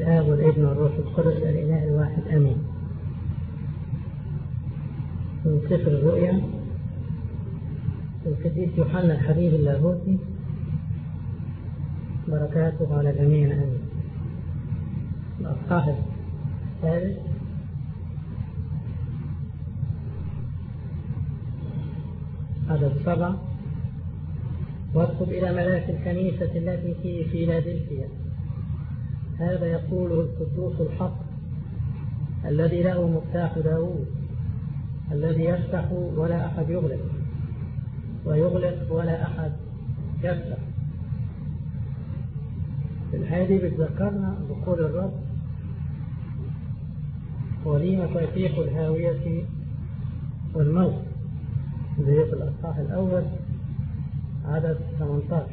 الآب والابن والروح القدس الإله الواحد آمين من سفر الرؤيا القديس يوحنا الحبيب اللاهوتي بركاته على جميعنا آمين الأصحاح الثالث عدد سبعة واكتب إلى ملاك الكنيسة التي في فيلادلفيا هذا يقوله القدوس الحق الذي له مفتاح داوود الذي يفتح ولا أحد يغلق ويغلق ولا أحد يفتح الآية دي بتذكرنا بقول الرب ولي مفاتيح الهاوية والموت زي في الأصحاح الأول عدد 18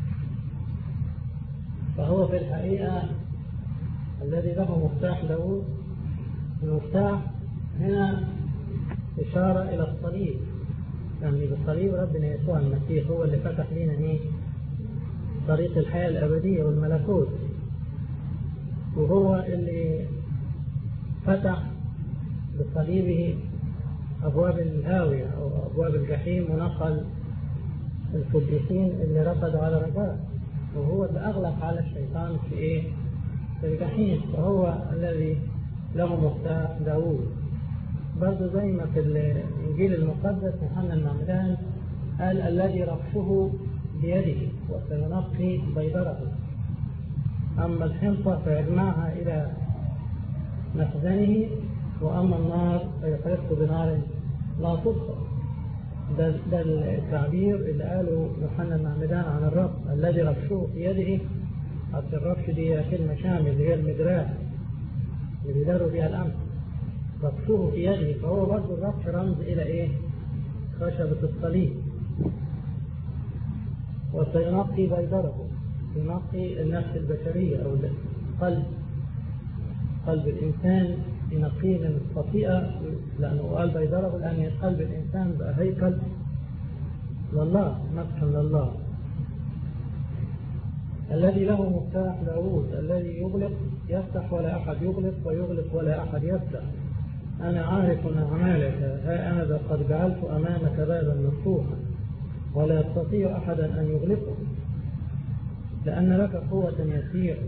فهو في الحقيقة الذي له مفتاح داوود المفتاح هنا إشارة إلى الصليب يعني بالصليب ربنا يسوع المسيح هو اللي فتح لنا إيه طريق الحياة الأبدية والملكوت وهو اللي فتح بصليبه أبواب الهاوية أو أبواب الجحيم ونقل القديسين اللي رفضوا على رجاء وهو اللي أغلق على الشيطان في إيه؟ في الجحيم فهو الذي له مفتاح داوود برضه زي ما في الإنجيل المقدس يوحنا المعمدان قال الذي رفشه بيده وسينقي بيضره أما الحنطة فيجمعها إلى مخزنه وأما النار فيحرقه بنار لا تطفأ ده, ده التعبير اللي قاله يوحنا المعمدان عن الرب الذي رفشه في يده أصل الرفش دي كلمة شامل اللي هي المدراع اللي بيداروا بيها الأمر رفشه في يده فهو برضه الرفش رمز إلى إيه؟ خشبة الصليب وسينقي بيضره ينقي النفس البشرية أو القلب قلب الإنسان ينقيه من الخطيئة لأنه قال بيضره لأن قلب الإنسان بقى هيكل لله مسحا لله الذي له مفتاح داوود الذي يغلق يفتح ولا أحد يغلق ويغلق ولا أحد يفتح أنا عارف أعمالك ها أنا قد جعلت أمامك بابا مفتوحا ولا يستطيع أحدا أن يغلقه لأن لك قوة يسيرة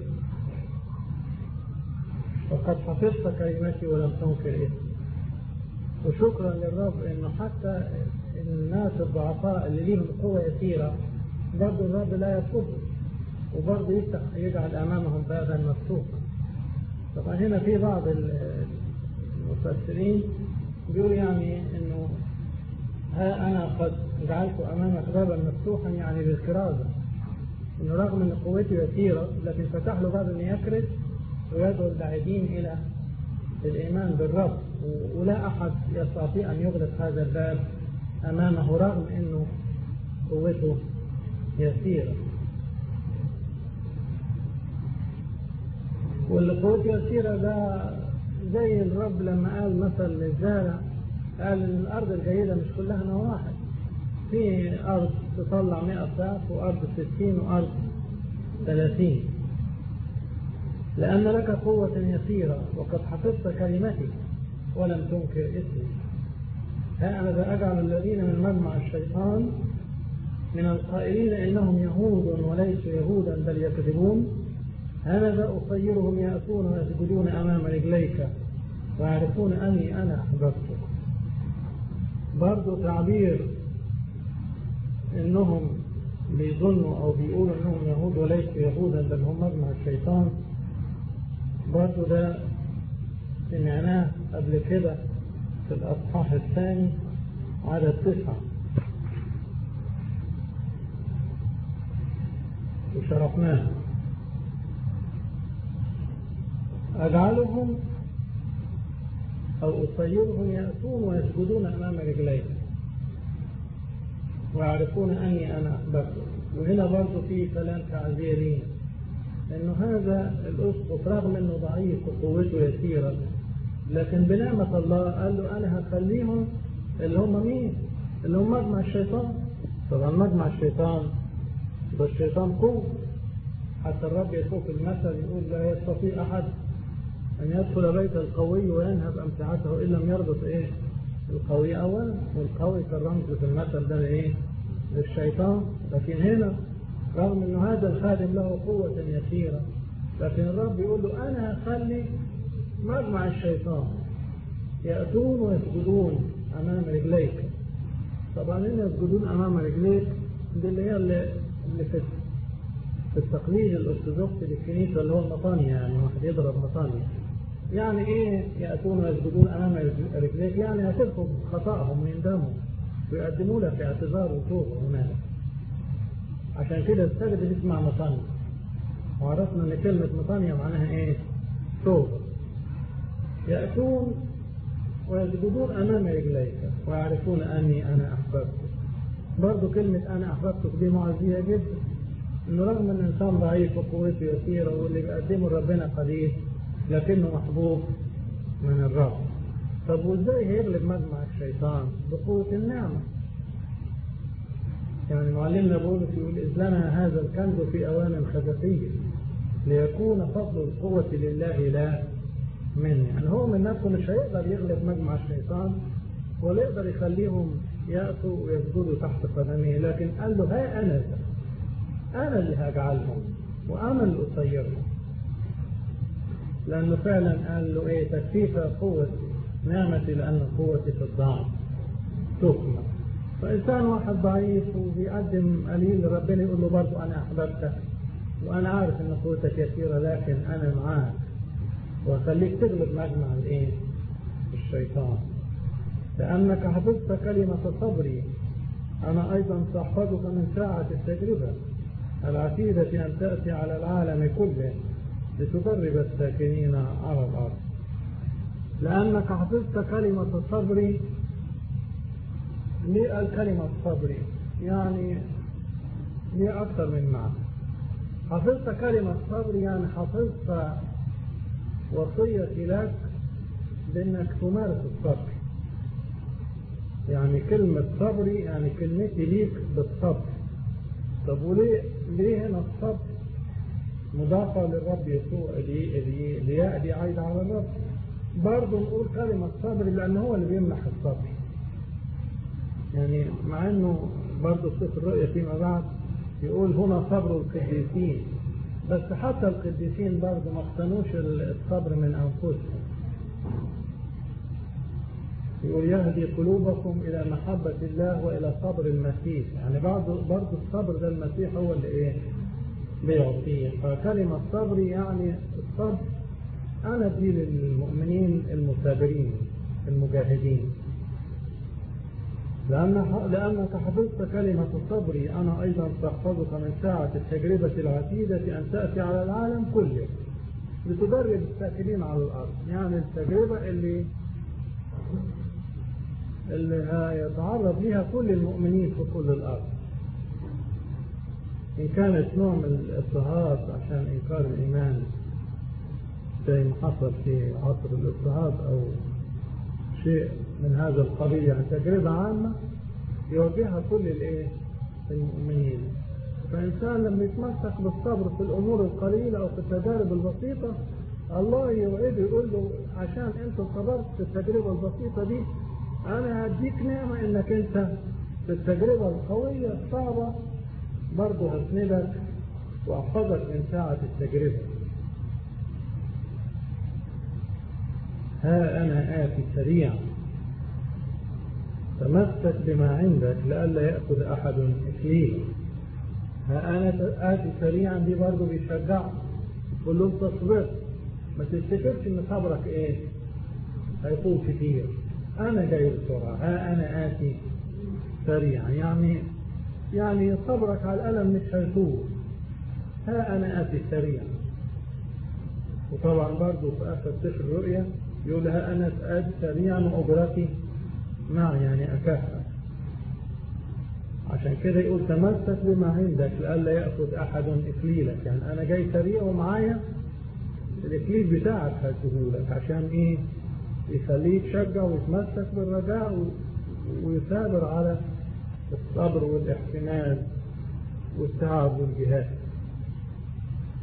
وقد حفظت كلمتي ولم تنكر اسمي وشكرا للرب انه حتى الناس الضعفاء اللي ليهم قوة يسيرة برضه الرب لا يرفضهم وبرضه يفتح يجعل امامهم بابا مفتوحا طبعا هنا في بعض المفسرين بيقول يعني انه ها انا قد جعلت امامك بابا مفتوحا يعني للكرازه انه رغم ان قوته يسيره لكن فتح له باب انه يكرز ويدعو البعيدين إلى الإيمان بالرب ولا أحد يستطيع أن يغلق هذا الباب أمامه رغم أنه قوته يسيرة واللي قوته يسيرة ده زي الرب لما قال مثل للزارع قال إن الأرض الجيدة مش كلها نواحي في أرض تطلع 100 ضعف وأرض 60 وأرض 30 لأن لك قوة يسيرة وقد حفظت كلمتي ولم تنكر اسمي ها أنا أجعل الذين من مجمع الشيطان من القائلين إنهم يهود وليسوا يهودا بل يكذبون هذا أصيرهم يأتون ويسجدون أمام رجليك ويعرفون أني أنا أحببتك برضو تعبير إنهم بيظنوا أو بيقولوا إنهم يهود وليسوا يهودا بل هم مجمع الشيطان برضه ده سمعناه قبل كده في الأصحاح الثاني عدد تسعة وشرحناه أجعلهم أو أصيرهم يأتون ويسجدون أمام رجليك ويعرفون أني أنا أحببتهم وهنا برضه في كلام تعزيرين لأنه هذا الأسقف رغم أنه ضعيف وقوته يسيرة لكن بنعمة الله قال له أنا هخليهم اللي هم مين؟ اللي هم مجمع الشيطان طبعا مجمع الشيطان ده الشيطان قوة حتى الرب يسوق المثل يقول لا يستطيع أحد أن يدخل بيت القوي وينهب أمتعته إن لم يربط إيه القوي أولا والقوي كالرمز في المثل ده إيه للشيطان لكن هنا رغم أن هذا الخادم له قوة يسيرة لكن الرب يقول له أنا هخلي مجمع الشيطان يأتون ويسجدون أمام رجليك طبعا هنا يسجدون أمام رجليك دي اللي هي اللي, اللي في في التقليد الأرثوذكسي للكنيسة اللي هو المطانية يعني واحد يضرب مطانية يعني إيه يأتون ويسجدون أمام رجليك يعني هترفض خطأهم ويندموا ويقدموا لك اعتذار وتوبة هناك عشان كده السجد بيسمع مطانية وعرفنا ان كلمة مطانية معناها ايه؟ توبة يأتون ويسجدون أمام رجليك ويعرفون أني أنا أحببتك برضو كلمة أنا أحببتك دي معزية جدا إنه رغم إن الإنسان ضعيف وقوته يسيرة واللي بيقدمه ربنا قليل لكنه محبوب من الرب طب وإزاي هيغلب مجمع الشيطان؟ بقوة النعمة يعني معلمنا بولس يقول إذ لنا هذا الكنز في أوان خزفية ليكون فضل القوة لله لا مني يعني هو من نفسه مش هيقدر يغلب مجمع الشيطان ولا يقدر يخليهم يأتوا ويسجدوا تحت قدمه لكن قال له ها أنا ذا أنا اللي هجعلهم وأنا اللي أصيرهم لأنه فعلا قال له إيه تكفيك قوة نعمتي لأن قوتي في الضعف تكمل فإنسان واحد ضعيف وبيقدم قليل لربنا يقول له برضه أنا أحببتك وأنا عارف إن قوتك يسيرة لكن أنا معاك وأخليك تغلب مجمع الإيه؟ الشيطان لأنك حفظت كلمة صبري أنا أيضا سأحفظك من ساعة التجربة العتيدة أن تأتي على العالم كله لتدرب الساكنين على الأرض لأنك حفظت كلمة صبري ليه قال كلمة صبري يعني ليه أكثر من معنى حفظت كلمة صبر يعني حفظت وصيتي لك بأنك تمارس الصبر يعني كلمة صبري يعني كلمتي ليك بالصبر طب وليه ليه هنا الصبر مضافة للرب يسوع الياء دي عايدة على الرب برضه نقول كلمة صبر لأن هو اللي بيمنح الصبر يعني مع انه برضه في الرؤية فيما بعد يقول هنا صبر القديسين بس حتى القديسين برضه ما اقتنوش الصبر من انفسهم يقول يهدي قلوبكم الى محبة الله والى صبر المسيح يعني برضه برضه الصبر ده المسيح هو اللي ايه بيعطيه فكلمة صبر يعني الصبر انا دي للمؤمنين المثابرين المجاهدين لأن لأنك حفظت كلمة صبري أنا أيضا سأحفظك من ساعة التجربة العتيدة أن تأتي على العالم كله لتدرب الساكنين على الأرض يعني التجربة اللي اللي هيتعرض لها كل المؤمنين في كل الأرض إن كانت نوع من الاضطهاد عشان إنكار الإيمان زي ما حصل في عصر الاضطهاد أو شيء من هذا القبيل يعني تجربة عامة يواجهها كل الايه المؤمنين فإنسان لما يتمسك بالصبر في الأمور القليلة أو في التجارب البسيطة الله يوعده يقول له عشان أنت صبرت في التجربة البسيطة دي أنا هديك نعمة إنك أنت في التجربة القوية الصعبة برضه هسندك وأحفظك من ساعة التجربة ها أنا آتي سريعا تمسك بما عندك لئلا يأخذ أحد إثنين ها أنا آتي سريعا دي برضه بيشجعك يقول له أنت صبرت ما تفتكرش إن صبرك إيه هيطول كتير أنا جاي بسرعة ها أنا آتي سريعا يعني يعني صبرك على الألم مش هيطول ها أنا آتي سريعا وطبعا برضه في آخر سفر الرؤيا يقول لها أنا آتي سريعا وأجرتي معي يعني أكافئك عشان كده يقول تمسك بما عندك لئلا يأخذ أحد إكليلك يعني أنا جاي سريع ومعايا الإكليل بتاعك هديهولك عشان إيه؟ يخليه يتشجع ويتمسك بالرجاء ويثابر على الصبر والاحتمال والتعب والجهاد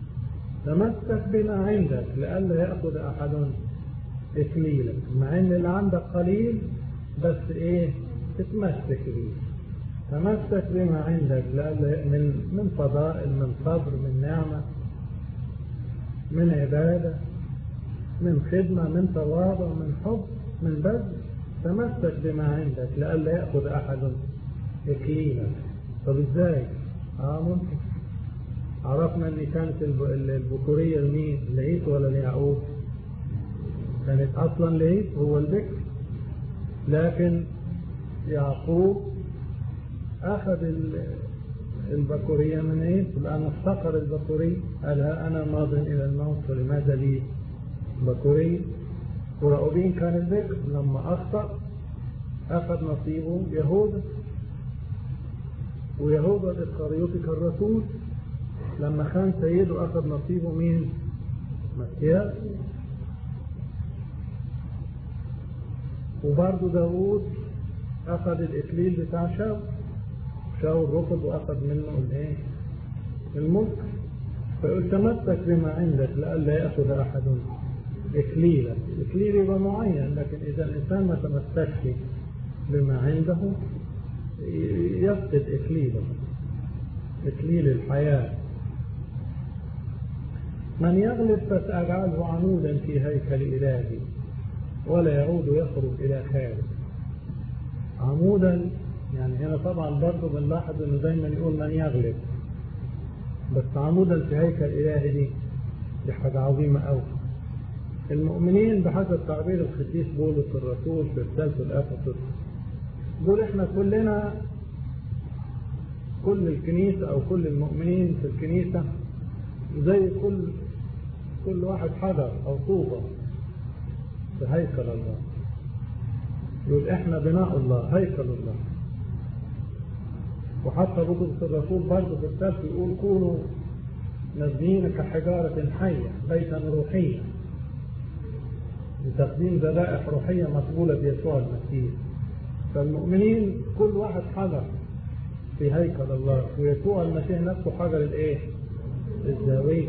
تمسك بما عندك لئلا يأخذ أحد إكليلك مع إن اللي عندك قليل بس إيه تتمسك بيه تمسك بما عندك لئلا من من فضائل من صبر من نعمة من عبادة من خدمة من تواضع من حب من بذل تمسك بما عندك لئلا يأخذ أحد إكليلك طب إزاي؟ آه ممكن عرفنا ان كانت البكورية لمين لعيس ولا ليعقوب كانت اصلا لعيس هو البكر لكن يعقوب اخذ البكورية من عيس الان افتقر البكورية قال ها انا ماض الى الموت فلماذا لي بكورية وراؤوبين كان البكر لما اخطأ اخذ نصيبه يهوذا ويهوذا الاسخريوطي كالرسول لما خان سيده أخذ نصيبه مين مكياس وبرضه داوود أخذ الإكليل بتاع شاول شاول رفض وأخذ منه الإيه الملك فيقول تمسك بما عندك لئلا يأخذ أحد إكليلا الإكليل يبقى معين لكن إذا الإنسان ما تمسكش بما عنده يفقد إكليله إكليل الحياة من يغلب فسأجعله عمودا في هيكل إلهي ولا يعود يخرج إلى خارج عمودا يعني هنا طبعا برضه بنلاحظ انه دايما يقول من يغلب بس عمودا في هيكل إلهي دي دي حاجة عظيمة قوي المؤمنين بحسب تعبير القديس بولس الرسول في رسالته الأفسس بيقول احنا كلنا كل الكنيسة أو كل المؤمنين في الكنيسة زي كل كل واحد حجر أو طوبة في هيكل الله يقول احنا بناء الله هيكل الله وحتى بطرس الرسول برضه في الثالث يقول كونوا نازلين كحجارة حية بيتا روحيا لتقديم ذبائح روحية مقبولة بيسوع المسيح فالمؤمنين كل واحد حجر في هيكل الله ويسوع المسيح نفسه حجر الايه؟ الزاوية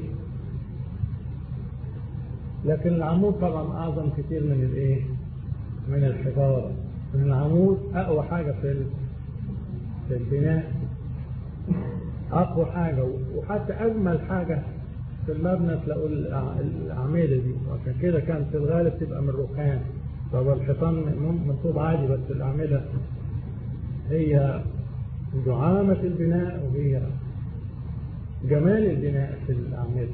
لكن العمود طبعا اعظم كتير من الايه؟ من الحجارة من العمود اقوى حاجة في في البناء اقوى حاجة وحتى اجمل حاجة في المبنى تلاقوا الاعمدة دي وعشان كده كانت في الغالب تبقى من رخام طب الحيطان من طوب عادي بس الاعمدة هي دعامة البناء وهي جمال البناء في الأعمدة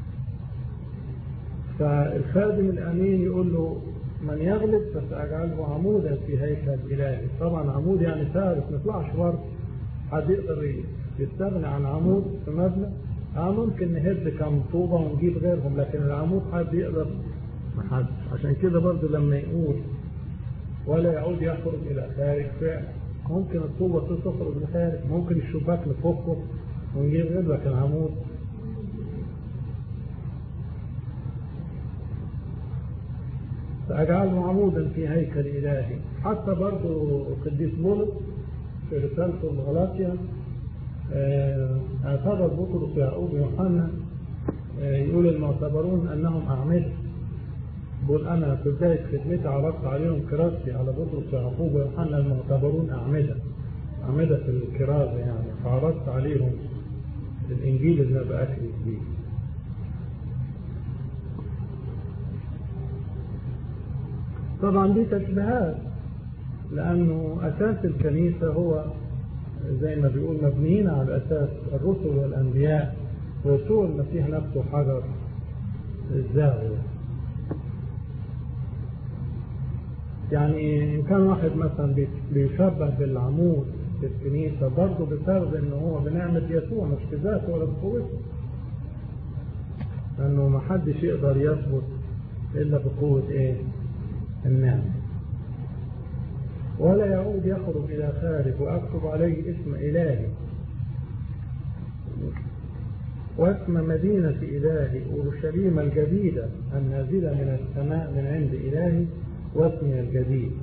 فالخادم الأمين يقول له من يغلب فسأجعله عمودا في هيكل إلهي طبعا عمود يعني ثابت ما يطلعش بره حد يقدر يستغني عن عمود في مبنى اه ممكن نهد كم طوبة ونجيب غيرهم لكن العمود حد يقدر ما حد عشان كده برضه لما يقول ولا يعود يخرج إلى خارج فعلا ممكن الطوبة تخرج لخارج ممكن الشباك نفكه ونجيب غير لكن العمود فأجعله عمودا في هيكل إلهي حتى برضو القديس بولس في رسالته الغلاطية اعتبر بطرس ويعقوب ويوحنا يقول المعتبرون أنهم أعمدة بقول أنا في بداية خدمتي عرضت عليهم كراستي على بطرس ويعقوب ويوحنا المعتبرون أعمدة أعمدة في الكرازة يعني فعرضت عليهم الإنجيل اللي أنا بأكرز بيه طبعا دي تشبيهات لأنه أساس الكنيسة هو زي ما بيقول مبنيين على أساس الرسل والأنبياء ويسوع المسيح نفسه حجر الزاوية يعني إن كان واحد مثلا بيشبه بالعمود في الكنيسة برضه بسبب إن هو بنعمة يسوع مش بذاته ولا بقوته لأنه ما حدش يقدر يثبت إلا بقوة إيه؟ النعمة ولا يعود يخرج إلى خارج وأكتب عليه اسم إلهي واسم مدينة إلهي أورشليم الجديدة النازلة من السماء من عند إلهي واسمي الجديد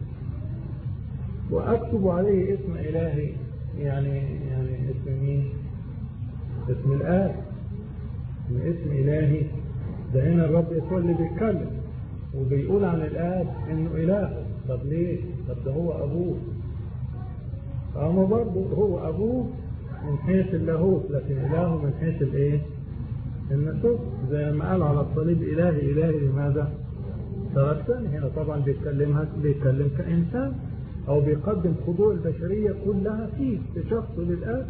وأكتب عليه اسم إلهي يعني يعني اسم مين؟ اسم الآب من اسم إلهي ده هنا الرب يسوع اللي بيتكلم وبيقول عن الآب إنه إله طب ليه؟ طب ده هو أبوه فهو برضه هو أبوه من حيث اللاهوت لكن إلهه من حيث الإيه؟ النسوس زي ما قال على الصليب إلهي إلهي لماذا؟ تركتني هنا طبعا بيتكلمها بيتكلم كإنسان أو بيقدم خضوع البشرية كلها فيه بشخصه للآب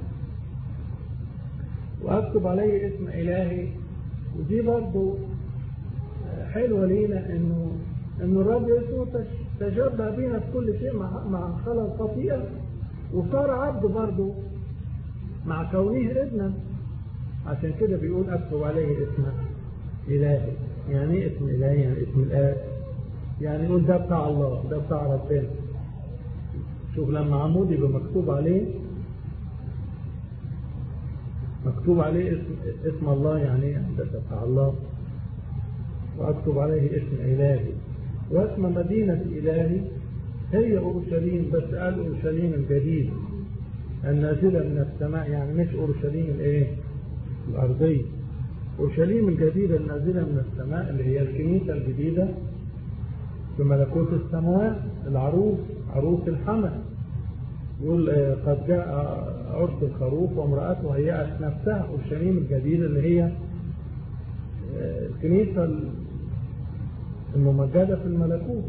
وأكتب عليه اسم إلهي ودي برضه حلوة لينا إنه إنه الرب يسوع تشبه بينا في كل شيء مع مع خلق الخطيئة وصار عبد برضه مع كونه ابنا عشان كده بيقول أكتب عليه اسم إلهي يعني إيه اسم إلهي يعني اسم الآب يعني يقول ده بتاع الله ده بتاع ربنا شوف لما عمود يبقى مكتوب عليه مكتوب عليه اسم, اسم الله يعني ده بتاع الله واكتب عليه اسم الهي واسم مدينة الهي هي اورشليم بس قال اورشليم الجديد النازلة من السماء يعني مش اورشليم الايه الارضية اورشليم الجديدة النازلة من السماء اللي هي الكنيسة الجديدة في ملكوت السماوات العروس عروس الحمل يقول قد جاء عرس الخروف وامرأته هيأت نفسها اورشليم الجديدة اللي هي الكنيسة الممجدة في الملكوت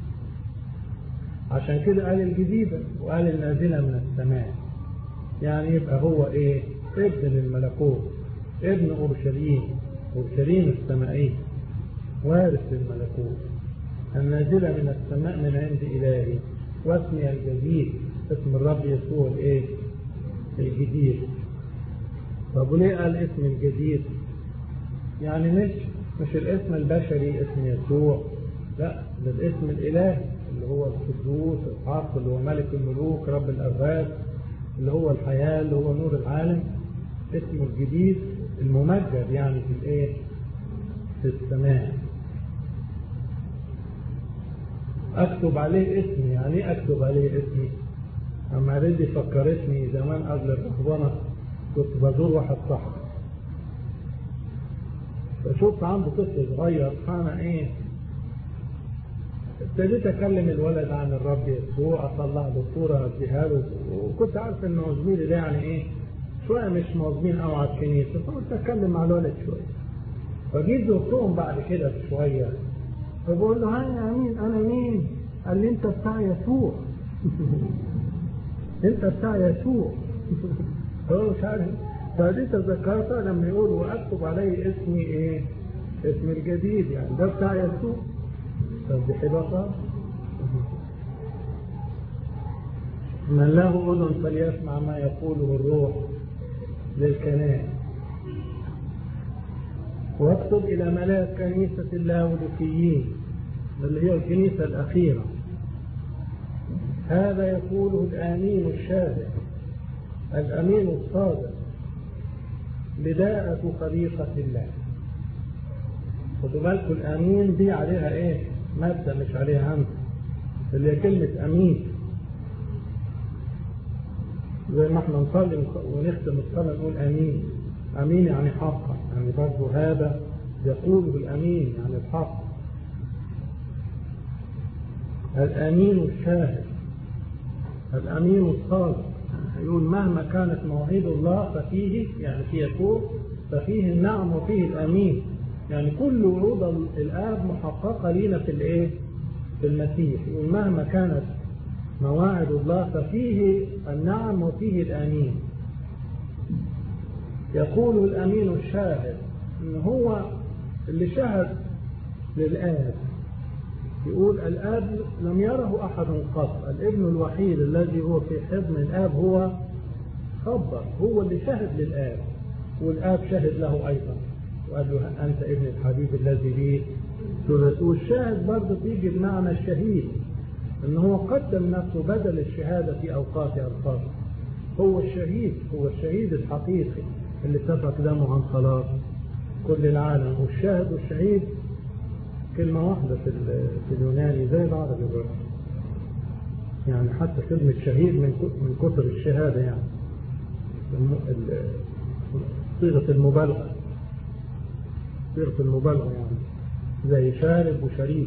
عشان كده قال الجديدة وقال النازلة من السماء يعني يبقى هو ايه ابن للملكوت ابن اورشليم اورشليم السمائية وارث للملكوت النازلة من السماء من عند إلهي واسمي الجديد اسم الرب يسوع الايه الجديد طب وليه قال اسم الجديد يعني مش مش الاسم البشري اسم يسوع لا ده الاسم الالهي اللي هو القدوس الحق اللي هو ملك الملوك رب الارباب اللي هو الحياه اللي هو نور العالم اسمه الجديد الممجد يعني في الايه في السماء اكتب عليه اسمي يعني ايه اكتب عليه اسمي اما ريدي فكرتني زمان قبل الرهبنه كنت بزور واحد صاحبي فشفت عنده طفل صغير فانا ايه ابتديت اكلم الولد عن الرب يسوع اطلع له صوره اديها له وكنت عارف انه زميلي ده يعني ايه شويه مش مواظبين قوي على الكنيسه فقلت اتكلم مع الولد شويه فجيت زرتهم بعد كده بشويه فبقول له ها مين انا مين؟ قال لي انت بتاع يسوع انت بتاع يسوع هو مش عارف فدي تذكرتها لما يقول واكتب عليه اسمي ايه؟ اسم الجديد يعني ده بتاع يسوع طب دي حلوه من له اذن فليسمع ما يقوله الروح للكنائس واكتب الى ملاك كنيسه اللاوديكيين اللي هي الكنيسه الاخيره هذا يقوله الامين الشاهد الامين الصادق بداءة خليقة الله خدوا بالكم الامين دي عليها ايه مادة مش عليها همزة اللي هي كلمة امين زي ما احنا نصلي ونختم الصلاة نقول امين امين يعني حقا يعني برضه هذا يقوله الامين يعني الحق الامين الشاهد الامين الصادق يقول مهما كانت مواعيد الله ففيه يعني في يسوع ففيه النعم وفيه الامين يعني كل وعود الاب محققه لينا في الايه؟ في المسيح يقول مهما كانت مواعد الله ففيه النعم وفيه الامين يقول الامين الشاهد ان هو اللي شهد للاب يقول الاب لم يره احد قط الابن الوحيد الذي هو في حضن الاب هو خبر هو اللي شهد للاب والاب شهد له ايضا وقال له انت ابن الحبيب الذي بي والشاهد برضه بيجي بمعنى الشهيد ان هو قدم نفسه بدل الشهاده في اوقاتها الخاصه هو الشهيد هو الشهيد الحقيقي اللي سفك دمه عن خلاص كل العالم والشاهد والشهيد كلمة واحدة في في اليوناني زي العربي برضه يعني حتى كلمة شهيد من من كثر الشهادة يعني صيغة المبالغة صيغة المبالغة يعني زي شارب وشريك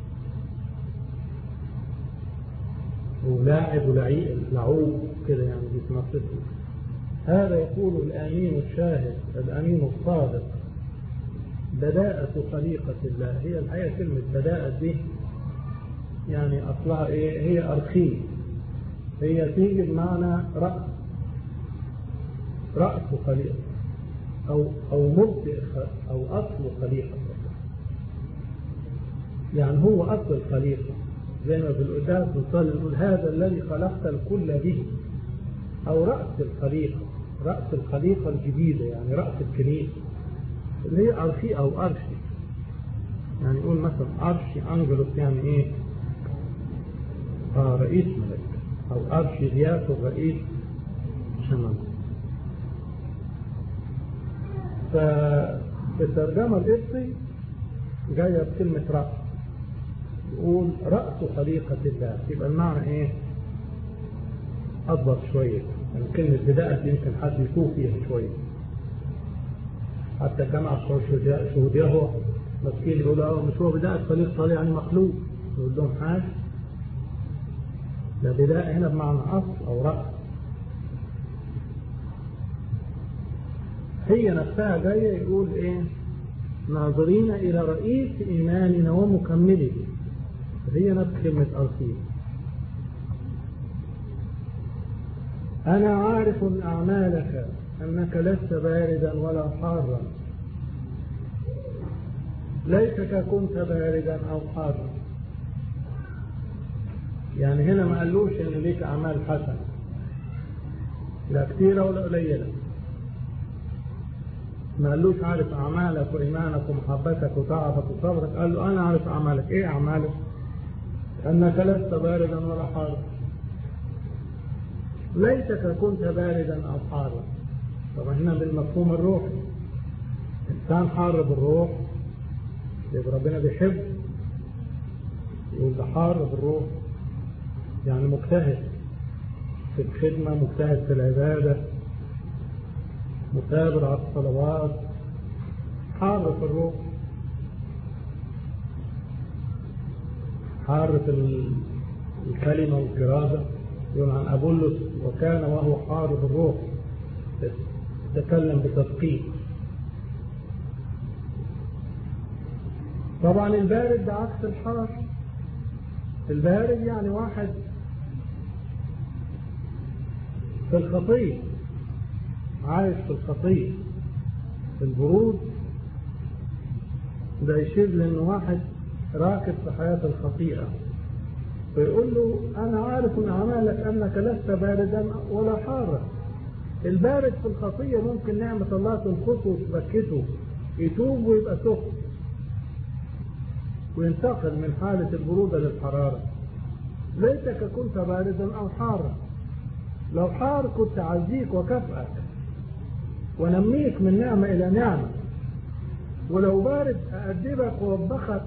ولاعب ولعيب لعوب كده يعني بيتنصف هذا يقول الأمين الشاهد الأمين الصادق بداءة خليقة الله هي الحقيقة كلمة بداءة دي يعني أصلها إيه هي أرخية هي تيجي بمعنى رأس رأس خليقة أو أو مبدئ أو أصل خليقة يعني هو أصل الخليقة زي ما في القداس بنصلي نقول هذا الذي خلقت الكل به أو رأس الخليقة رأس الخليقة الجديدة يعني رأس الكنيسة اللي هي أرشي أو أرشي يعني يقول مثلا أرشي أنجلوس يعني إيه؟ آه رئيس ملك أو أرشي رياس الرئيس شمال ففي الترجمة القبطي جاية بكلمة رأس يقول رأس خليقة الله يبقى المعنى إيه؟ أضبط شوية يعني كلمة بداءة يمكن حد يتوه فيها شوية حتى الجامعة الشهودية هو مسكين يقول اه مش هو بداية خليقة الله يعني مخلوق يقول لهم حاجة ده بداية هنا بمعنى أصل أو رأس هي نفسها جاية يقول إيه ناظرين إلى رئيس إيماننا ومكمله هي نفس كلمة أرسيل أنا عارف أعمالك أنك لست باردا ولا حارا ليتك كنت باردا أو حارا يعني هنا ما قالوش إن ليك أعمال حسنة لا كثيرة ولا قليلة ما قالوش عارف أعمالك وإيمانك ومحبتك وتعبك وصبرك قال له أنا عارف أعمالك إيه أعمالك أنك لست باردا ولا حارا ليتك كنت باردا أو حارا طبعا هنا بالمفهوم الروحي إنسان حار بالروح يبقى ربنا بيحب يقول ده حار بالروح يعني مجتهد في الخدمة مجتهد في العبادة مثابر على الصلوات حار في الروح حار في الكلمة والكرازة يقول عن أبولس وكان وهو حار بالروح تكلم بتدقيق طبعا البارد ده عكس الحار البارد يعني واحد في الخطية عايش في الخطية في البرود ده يشير لأنه واحد راكب في حياة الخطيئة فيقول له أنا عارف من أعمالك أنك لست باردا ولا حارا البارد في الخطية ممكن نعمة الله تنقصه وتبكته يتوب ويبقى سخن وينتقل من حالة البرودة للحرارة ليتك كنت باردا أو حارا لو حار كنت أعزيك وكفأك ونميك من نعمة إلى نعمة ولو بارد أأدبك ووبخك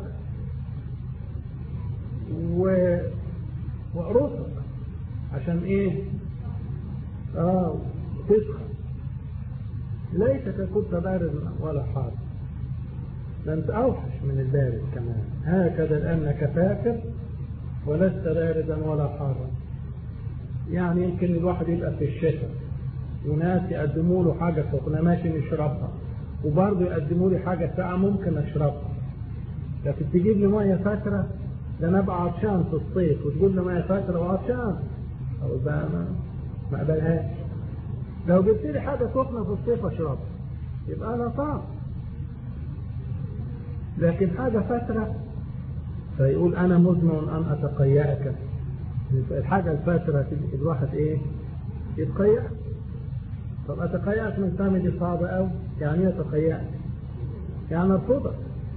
و... وأرصك عشان إيه؟ آه تسخن ليتك كنت باردا ولا حار ده أنت أوحش من البارد كمان هكذا لأنك فاكر ولست باردا ولا حارا يعني يمكن الواحد يبقى في الشتاء وناس يقدموا له حاجة سخنة ماشي نشربها وبرضه يقدموا لي حاجة ساقعة ممكن أشربها لكن تجيب لي مية فاترة ده أنا أبقى عطشان في الصيف وتقول لي مية فاترة وعطشان أو بقى ما ما أقبلهاش لو جبت لي حاجة سخنة في الصيف أشربها يبقى أنا صعب لكن حاجة فترة فيقول أنا مزمع أن أتقيأك الحاجة الفترة الواحد إيه يتقيأ طب أتقيأك من سامي دي صعبة أوي يعني أتقيأك يعني أرفضك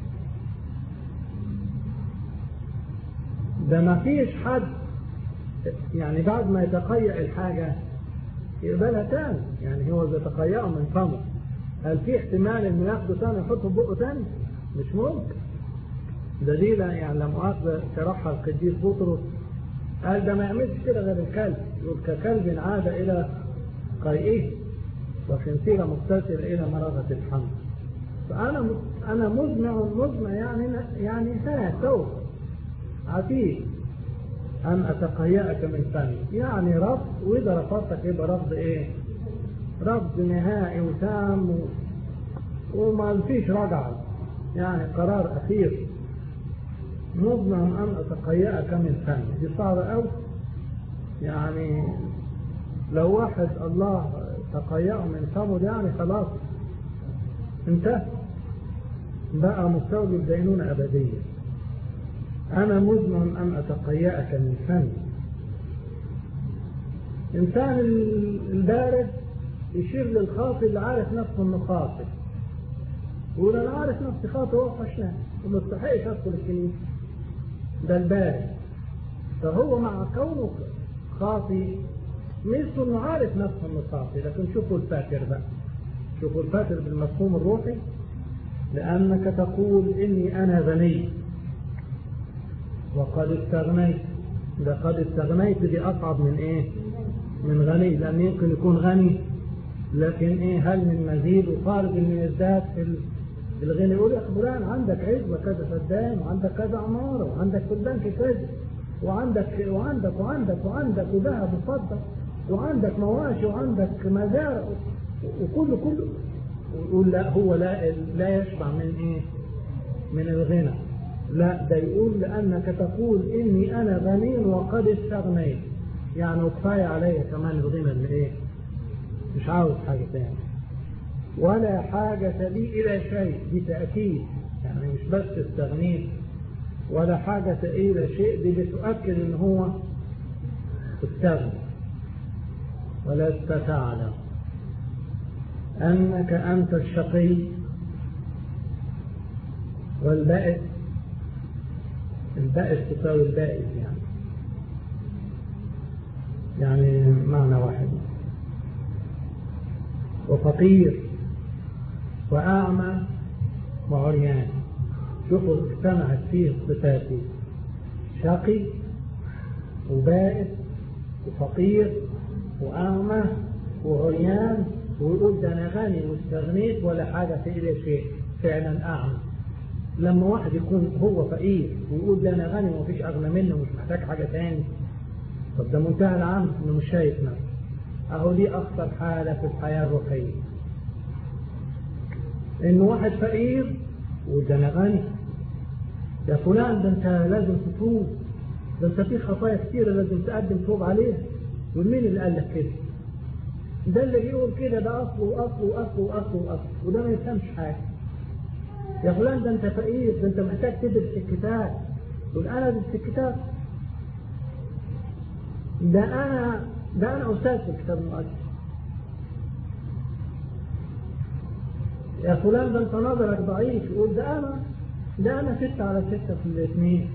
ده ما فيش حد يعني بعد ما يتقيأ الحاجة يقبلها تاني يعني هو بيتقيأه من فمه هل في احتمال انه ياخده تاني يحطه في بقه تاني؟ مش ممكن دليل يعني لما مؤاخذة شرحها القديس بطرس قال ده ما يعملش كده غير الكلب يقول ككلب عاد إلى قيئه وخنسيرة مبتسل إلى مرضة الحمل فأنا أنا مزمع مزمع يعني يعني ها سوف عتيق أن أتقيأك من فمي يعني رفض وإذا رفضتك يبقى رفض إيه؟ رفض نهائي وتام و... وما فيش رجعة يعني قرار أخير مضمع أن أتقيأك من فمي دي صعبة أوي يعني لو واحد الله تقيأه من فمه يعني خلاص انتهى بقى مستوجب دينونة أبدية أنا مزمع أن أتقيأك من فمي إنسان البارد يشير للخاطئ اللي عارف نفسه انه خاطئ يقول انا عارف نفسي خاطئ وحشنا وما استحقش ادخل الكنيسه ده البارد فهو مع كونه خاطئ مثل انه عارف نفسه انه خاطئ لكن شوفوا الفاكر بقى شوفوا الفاكر بالمفهوم الروحي لانك تقول اني انا غني وقد استغنيت ده قد استغنيت دي اصعب من ايه من غني لان يمكن يكون غني لكن ايه هل من مزيد وطالب انه يزداد في الغنى يقول يا فلان عندك عزبة كذا فدان وعندك كذا عمارة وعندك في البنك كذا وعندك وعندك وعندك وعندك وذهب وفضة وعندك مواشي وعندك مزارع وكله كله ويقول لا هو لا لا يشبع من ايه؟ من الغنى لا ده يقول لانك تقول اني انا غني وقد استغنيت يعني وكفايه عليا كمان الغنى اللي ايه؟ مش عاوز حاجة تاني ولا حاجة لي إلى شيء بتأكيد يعني مش بس استغنيت ولا حاجة إلى شيء دي بتؤكد إن هو استغنى ولست تعلم أنك أنت الشقي والبائس البائس تساوي البائس يعني يعني معنى واحد وفقير وأعمى وعريان شوفوا اجتمعت فيه صفاتي شقي وبائس وفقير وأعمى وعريان ويقول ده أنا غني واستغنيت ولا حاجة في إلي شيء فعلا أعمى لما واحد يكون هو فقير ويقول ده أنا غني ومفيش أغنى منه ومش محتاج حاجة تاني طب ده منتهى العمى إنه مش شايف نفسه أهو دي أخطر حالة في الحياة الروحية إن واحد فقير وده أنا غني يا فلان ده أنت لازم تتوب ده أنت في خطايا كتيرة لازم تقدم توب عليها ومين اللي قال لك كده؟ ده اللي بيقول كده ده أصله وأصله وأصله وأصله وأصله وده ما يفهمش حاجة يا فلان ده أنت فقير ده أنت محتاج تدرس الكتاب تقول أنا أدرس الكتاب ده أنا ده أنا أستاذ في الكتاب المقدس يا فلان ده أنت نظرك ضعيف يقول ده أنا ده أنا ستة على ستة في الاثنين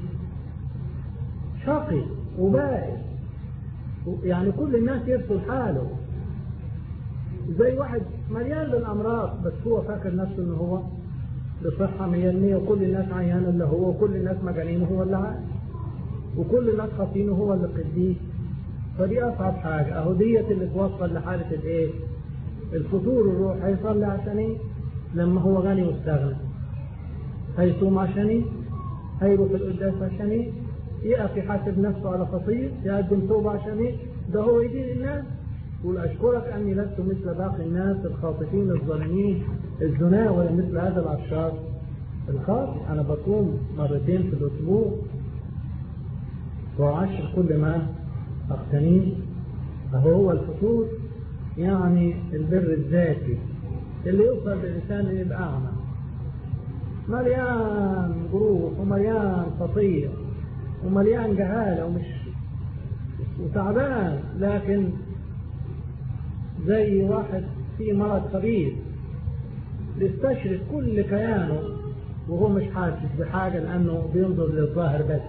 شقي وبائس يعني كل الناس يرسل حاله زي واحد مليان بالأمراض بس هو فاكر نفسه إنه هو بصحة مية وكل الناس عيان اللي هو وكل الناس مجانين هو اللي عايش وكل الناس خاطين هو اللي قديس فدي أصعب حاجة أهو ديت اللي توصل لحالة الإيه؟ الفتور الروح هيصلي عشان إيه؟ لما هو غني واستغنى هيصوم عشان إيه؟ هيروح القداس عشان إيه؟ يقف يحاسب نفسه على خطية يقدم توبة عشان إيه؟ ده هو يدين الناس يقول أشكرك أني لست مثل باقي الناس الخاطفين الظالمين الزنا ولا مثل هذا العشار الخاطئ أنا بصوم مرتين في الأسبوع وأعشر كل ما أغتنيه فهو هو الفطور يعني البر الذاتي اللي يوصل بالإنسان إلى الأعمى مليان جروح ومليان خطية ومليان جهالة ومش وتعبان لكن زي واحد فيه مرض خبيث بيستشرف كل كيانه وهو مش حاسس بحاجة لأنه بينظر للظاهر بس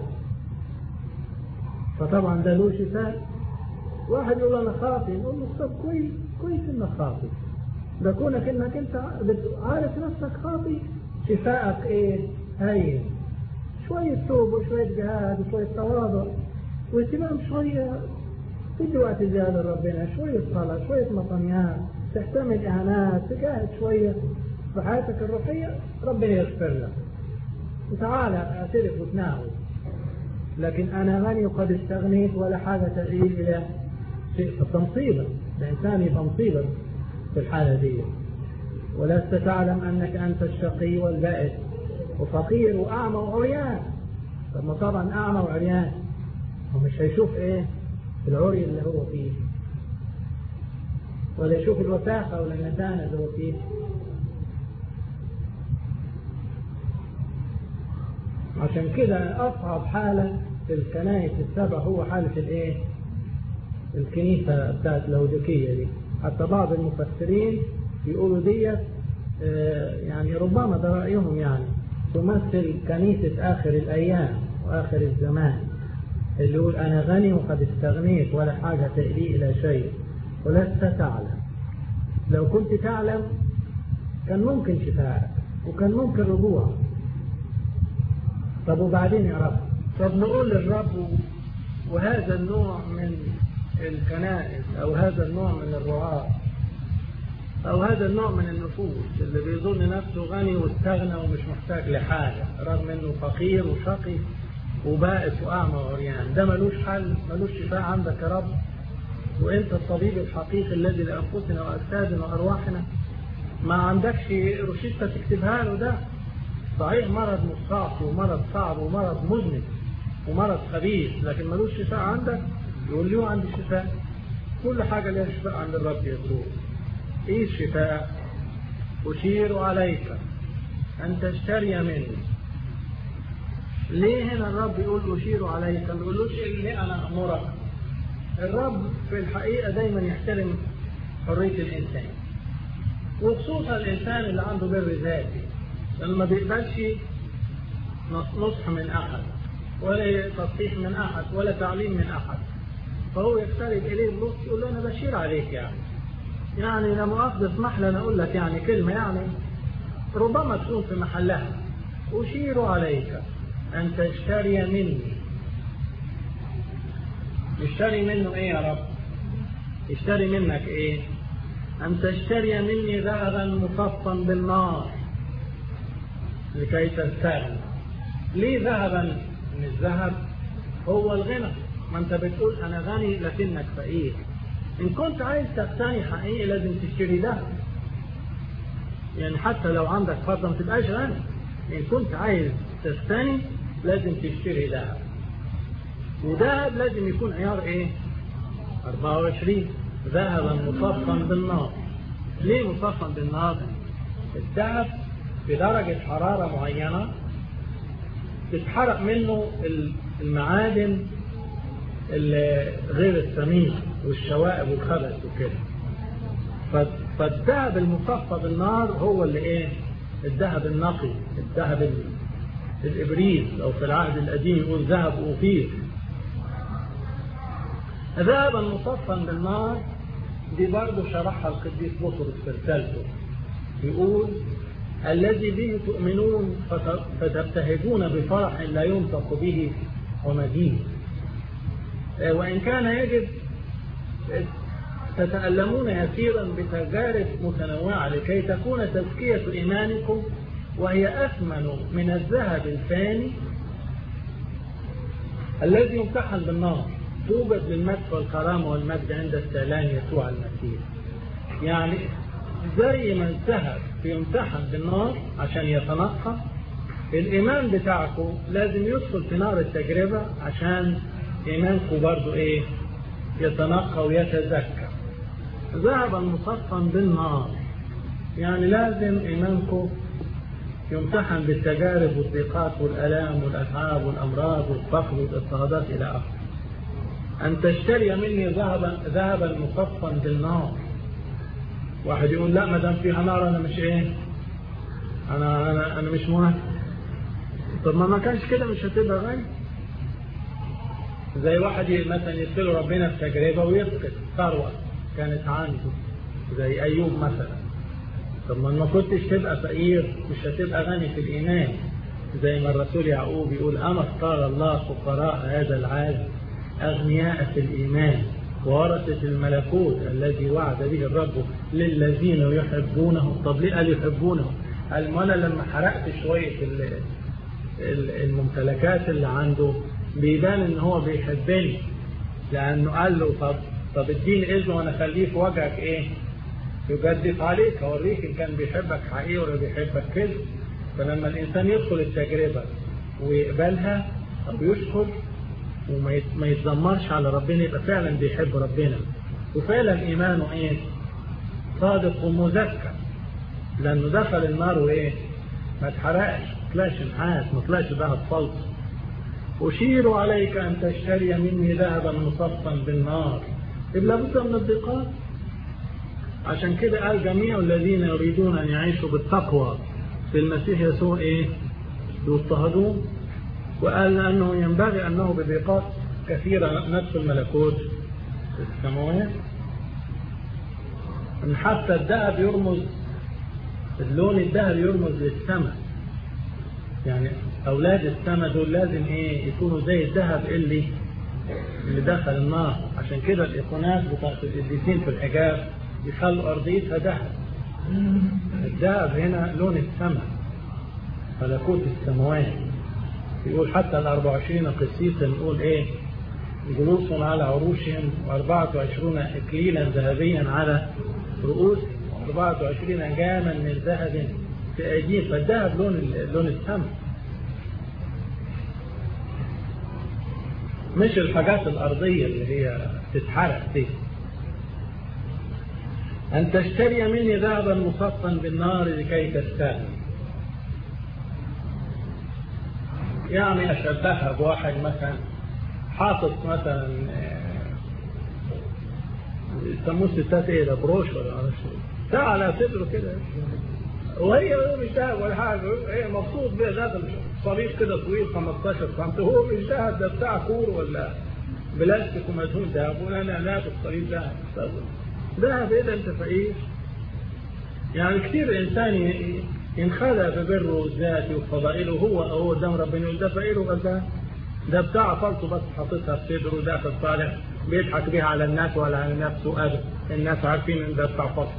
فطبعا ده له شفاء واحد يقول أنا خاطئ نقول له طب كويس كويس إنك خاطئ ده كونك إنك أنت عارف نفسك خاطئ شفائك إيه؟ هين شوية توب وشوية جهاد وشوية تواضع واهتمام شوية تدي وقت زيادة لربنا شوية صلاة شوية مطنيات تحتمل إهانات تجاهد شوية في حياتك الروحية ربنا يغفر لك وتعالى اعترف وتناول لكن أنا غني وقد استغنيت ولا حاجة تزيد إلى شيء مصيبة الإنسان يبقى مصيبة في الحالة دي ولست تعلم أنك أنت الشقي والبائس وفقير وأعمى وعريان طب ما طبعا أعمى وعريان ومش هيشوف إيه العري اللي هو فيه ولا يشوف الوساخة ولا النتانة اللي هو فيه عشان كده أصعب حالة في الكنائس السبع هو حالة الإيه؟ الكنيسة بتاعت اللاوديكية دي حتى بعض المفسرين يقولوا ديت يعني ربما ده رأيهم يعني تمثل كنيسة آخر الأيام وآخر الزمان اللي يقول أنا غني وقد استغنيت ولا حاجة تألي إلى شيء ولست تعلم لو كنت تعلم كان ممكن شفاءك وكان ممكن رجوع طب وبعدين يا رب طب نقول للرب وهذا النوع من الكنائس أو هذا النوع من الرعاة أو هذا النوع من النفوس اللي بيظن نفسه غني واستغنى ومش محتاج لحاجة رغم إنه فقير وشقي وبائس وأعمى وعريان ده ملوش حل ملوش شفاء عندك يا رب وأنت الطبيب الحقيقي الذي لأنفسنا وأجسادنا وأرواحنا ما عندكش روشتة تكتبها له ده صحيح مرض مستعصي ومرض صعب ومرض مزمن ومرض خبيث لكن ملوش شفاء عندك يقول له عندي شفاء كل حاجة لها شفاء عند الرب يسوع ايه الشفاء أشير عليك أن تشتري مني ليه هنا الرب يقول أشير عليك ما يقولوش اللي أنا أمرك الرب في الحقيقة دايما يحترم حرية الإنسان وخصوصا الإنسان اللي عنده بر ذاتي لما ما بيقبلش نصح من أحد ولا تصحيح من أحد ولا تعليم من أحد فهو يقترب إليه النص يقول له أنا بشير عليك يعني يعني لا مؤاخذة اسمح لي أنا أقول لك يعني كلمة يعني ربما تكون في محلها أشير عليك أن تشتري مني يشتري منه إيه يا رب يشتري منك إيه أن تشتري مني ذهبا مصفا بالنار لكي تستغنى ليه ذهبا من الذهب هو الغنى ما انت بتقول انا غني لكنك فقير ان كنت عايز تغتني حقيقي لازم تشتري ذهب يعني حتى لو عندك فرض ما تبقاش غني ان كنت عايز تغتني لازم تشتري ذهب وذهب لازم يكون عيار ايه 24 ذهبا مصفا بالنار ليه مصفا بالنار الذهب بدرجة حرارة معينة تتحرق منه المعادن غير الثمين والشوائب والخبث وكده فالذهب المصفى بالنار هو اللي ايه الذهب النقي الذهب الابريز او في العهد القديم يقول ذهب اوفير ذهبا مصفا بالنار دي برضه شرحها القديس بطرس في رسالته يقول الذي به تؤمنون فتبتهجون بفرح لا ينطق به ومجيد وإن كان يجب تتألمون يسيرا بتجارب متنوعة لكي تكون تزكية إيمانكم وهي أثمن من الذهب الفاني الذي يمتحن بالنار توجد للمجد والكرامة والمجد عند استعلان يسوع المسيح يعني زي ما الذهب بيمتحن بالنار عشان يتنقى الإيمان بتاعكم لازم يدخل في نار التجربة عشان إيمانكم برضو إيه يتنقى ويتزكى ذهبا مصفا بالنار يعني لازم إيمانكم يمتحن بالتجارب والضيقات والآلام والأتعاب والأمراض والفقر والاضطهادات إلى آخره أن تشتري مني ذهبا ذهبا مصفا بالنار واحد يقول لا ما دام فيها نار انا مش ايه انا انا انا مش موافق طب ما ما كانش كده مش هتبقى غني زي واحد مثلا يدخل ربنا في تجربه ويفقد ثروه كانت عنده زي ايوب مثلا طب ما ما كنتش تبقى فقير مش هتبقى غني في الايمان زي ما الرسول يعقوب يقول اما اختار الله فقراء هذا العالم اغنياء في الايمان وورثة الملكوت الذي وعد به الرب للذين يحبونه طب ليه قال يحبونه قال ما انا لما حرقت شويه ال- ال- الممتلكات اللي عنده بيبان ان هو بيحبني لانه قال له طب طب اديني اذن وانا اخليه في وجهك ايه يجدف عليك اوريك ان كان بيحبك حقيقي ولا بيحبك كده فلما الانسان يدخل التجربه ويقبلها او يشكر وما يت- ما يتذمرش على ربنا يبقى فعلا بيحب ربنا وفعلا ايمانه ايه صادق ومزكى لانه دخل النار وايه ما اتحرقش ما طلعش نحاس ما طلعش ذهب فلس أشير عليك أن تشتري مني ذهبا مصفا بالنار إذ لابد من الضيقات عشان كده قال جميع الذين يريدون أن يعيشوا بالتقوى في المسيح يسوع إيه؟ يضطهدون وقال أنه ينبغي أنه بضيقات كثيرة ندخل ملكوت السماوات أن حتى الذهب يرمز اللون الذهبي يرمز للسماء يعني أولاد السماء دول لازم إيه يكونوا زي الذهب اللي اللي دخل النار عشان كده الإيقونات بتاعت القديسين في الحجاب يخلوا أرضيتها ذهب الذهب هنا لون السماء ملكوت السماوات يقول حتى ال 24 قسيسا نقول إيه جلوس على عروشهم و24 إكليلا ذهبيا على رؤوسهم و24 جاما من ذهب في أيديهم فالذهب لون لون السماء مش الحاجات الأرضية اللي هي تتحرق دي أن تشتري مني ذهبا مصفا بالنار لكي تستاهل يعني أشبهها بواحد مثلا حاطط مثلا يسموه ستات ايه ده بروش ولا معرفش ساعة على صدره كده وهي مش ذهب ولا حاجة هي مبسوط بيها داخل صليب كده طويل 15 سم هو مش ذهب ده بتاع كور ولا بلاستيك ومدهون ذهب وانا ناخد صليب ذهب ذهب ايه ده انت فقير يعني كثير انسان ينخدع ببره الذاتي وفضائله هو هو قدام ربنا يقول ده فقير وغلبان ده بتاع فلسه بس حاططها في صدره ده في الصالح بيضحك بيها على الناس ولا على نفسه ابدا الناس عارفين ان ده بتاع فلسه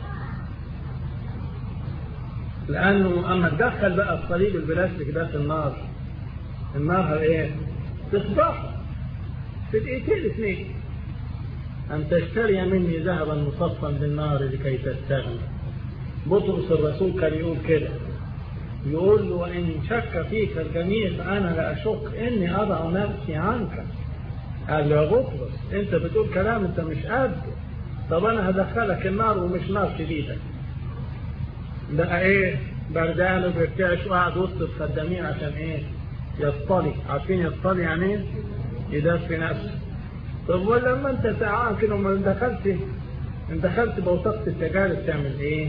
لانه اما تدخل بقى الصليب البلاستيك ده في النار النار ايه تصبح في دقيقتين اثنين ان تشتري مني ذهبا مصفا بالنار لكي تستغني بطرس الرسول كان يقول كده يقول له وان شك فيك الجميع فانا لا اشك اني اضع نفسي عنك قال له يا بطرس انت بتقول كلام انت مش قده طب انا هدخلك النار ومش نار شديده بقى ايه بردان وبيرتعش وقعد وسط الخدامين عشان ايه يصطلي عارفين يصطلي يعني ايه يدفي نفسه طب ولما انت ساعان كده وما دخلت ان دخلت بوتقة التجارب تعمل ايه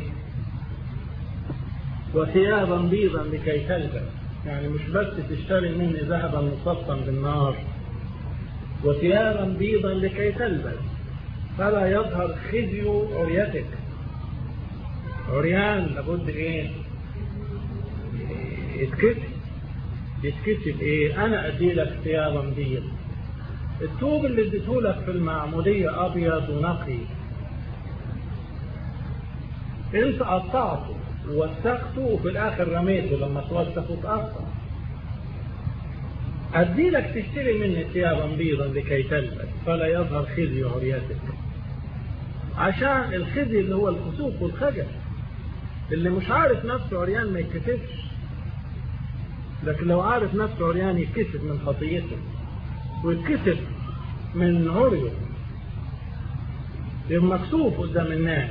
وثيابا بيضا لكي تلبس يعني مش بس تشتري مني ذهبا مصفا بالنار وثيابا بيضا لكي تلبس فلا يظهر خزي عريتك عريان لابد ايه يتكتب يتكتب ايه انا ادي لك ثيابا بيض الثوب اللي اديته لك في المعمودية ابيض ونقي انت قطعته ووسخته وفي الاخر رميته لما توسخ وتقطع ادي لك تشتري مني ثيابا بيضا لكي تلبس فلا يظهر خزي عريتك عشان الخزي اللي هو الخسوف والخجل اللي مش عارف نفسه عريان ما يتكسفش لكن لو عارف نفسه عريان يتكسف من خطيته ويتكسف من عريه يبقى مكسوف قدام الناس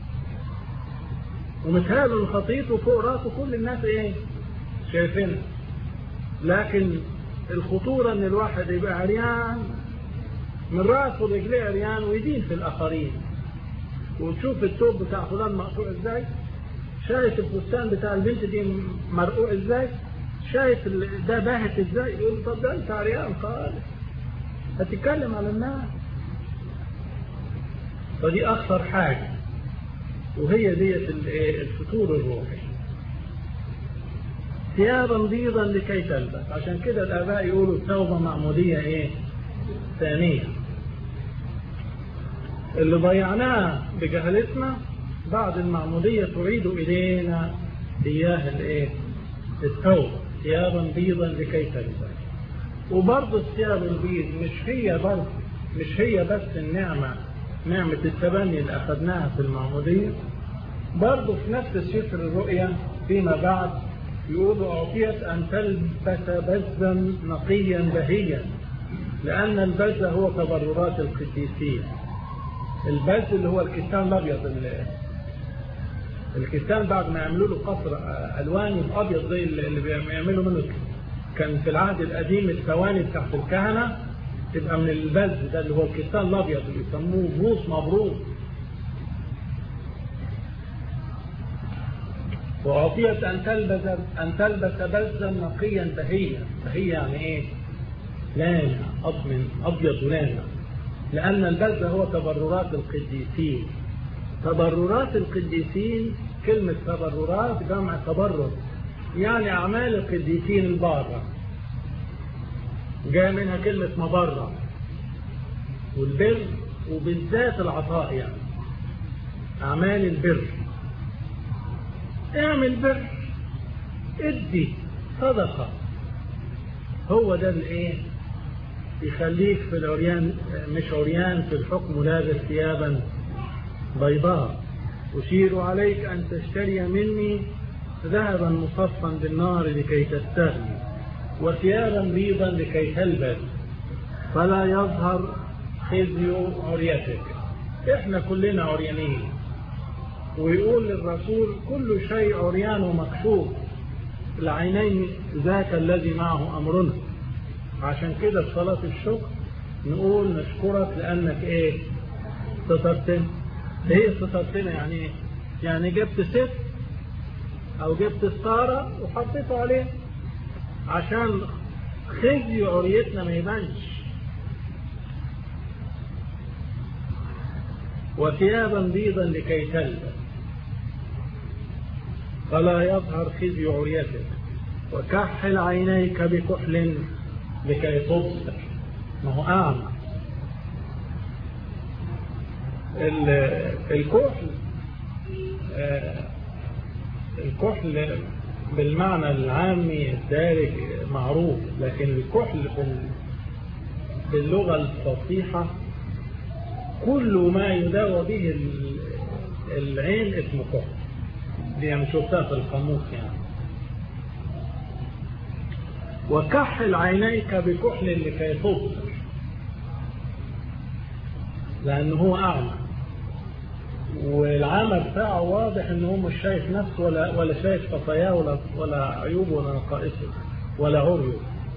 ومتهيأله ان خطيته فوق راسه كل الناس ايه شايفينها لكن الخطورة ان الواحد يبقى عريان من راسه رجليه عريان ويدين في الاخرين وتشوف الثوب بتاع فلان مقطوع ازاي شايف الفستان بتاع البنت دي مرقوع ازاي شايف ده باهت ازاي يقول طب ده انت عريان خالص هتتكلم على الناس فدي اخطر حاجه وهي ديت الفتور الروحي ثيابا بيضا لكي تلبس عشان كده الاباء يقولوا التوبه معموديه ايه ثانيه اللي ضيعناه بجهلتنا بعد المعمودية تعيد إلينا إياه الإيه؟ التوبة ثيابا بيضا لكي تلبس وبرضه الثياب البيض مش هي برضه مش هي بس النعمة نعمة التبني اللي أخذناها في المعمودية برضه في نفس سفر الرؤيا فيما بعد يقول أعطيت أن تلبس بزا نقيا بهيا لأن البز هو تبررات القديسين البز اللي هو الكتان الأبيض اللي الكتان بعد ما يعملوا له قصر ألوان يبقى أبيض زي اللي بيعملوا منه كان في العهد القديم الثواني بتاعت الكهنة تبقى من البز ده اللي هو الكتان الأبيض اللي يسموه بوس مبروك وأعطيت أن تلبس أن تلبس بزا نقيا بهيا بهيا يعني إيه؟ لامع أطمن أبيض ولامع لأن البز هو تبررات القديسين تبررات القديسين كلمة تبررات جمع تبرر يعني أعمال القديسين البارة جاء منها كلمة مبرة والبر وبالذات العطاء يعني أعمال البر اعمل بر ادي صدقة هو ده الايه يخليك في العريان مش عريان في الحكم لابس ثيابا بيضاء أشير عليك أن تشتري مني ذهبا مصفا بالنار لكي تستغني وثيابا بيضا لكي تلبس فلا يظهر خزي عريتك احنا كلنا عريانين ويقول للرسول كل شيء عريان ومكشوف العينين ذاك الذي معه أمرنا عشان كده في صلاة الشكر نقول نشكرك لأنك إيه سترتنا إيه سترتنا يعني إيه يعني جبت ست أو جبت ستارة وحطيته عليه عشان خزي عريتنا ما يبانش وثيابا بيضا لكي تلبس فلا يظهر خزي عريتك وكحل عينيك بكحل لكي تبصر ما هو أعمى الكحل الكحل بالمعنى العامي الدارج معروف لكن الكحل باللغة الفصيحة كل ما يداوى به العين اسمه كحل دي يعني شفتها في القاموس يعني وكحل عينيك بكحل لكي تبصر لأنه هو أعمى والعمى بتاعه واضح ان هو مش شايف نفسه ولا ولا شايف خطاياه ولا ولا عيوبه ولا نقائصه ولا عريه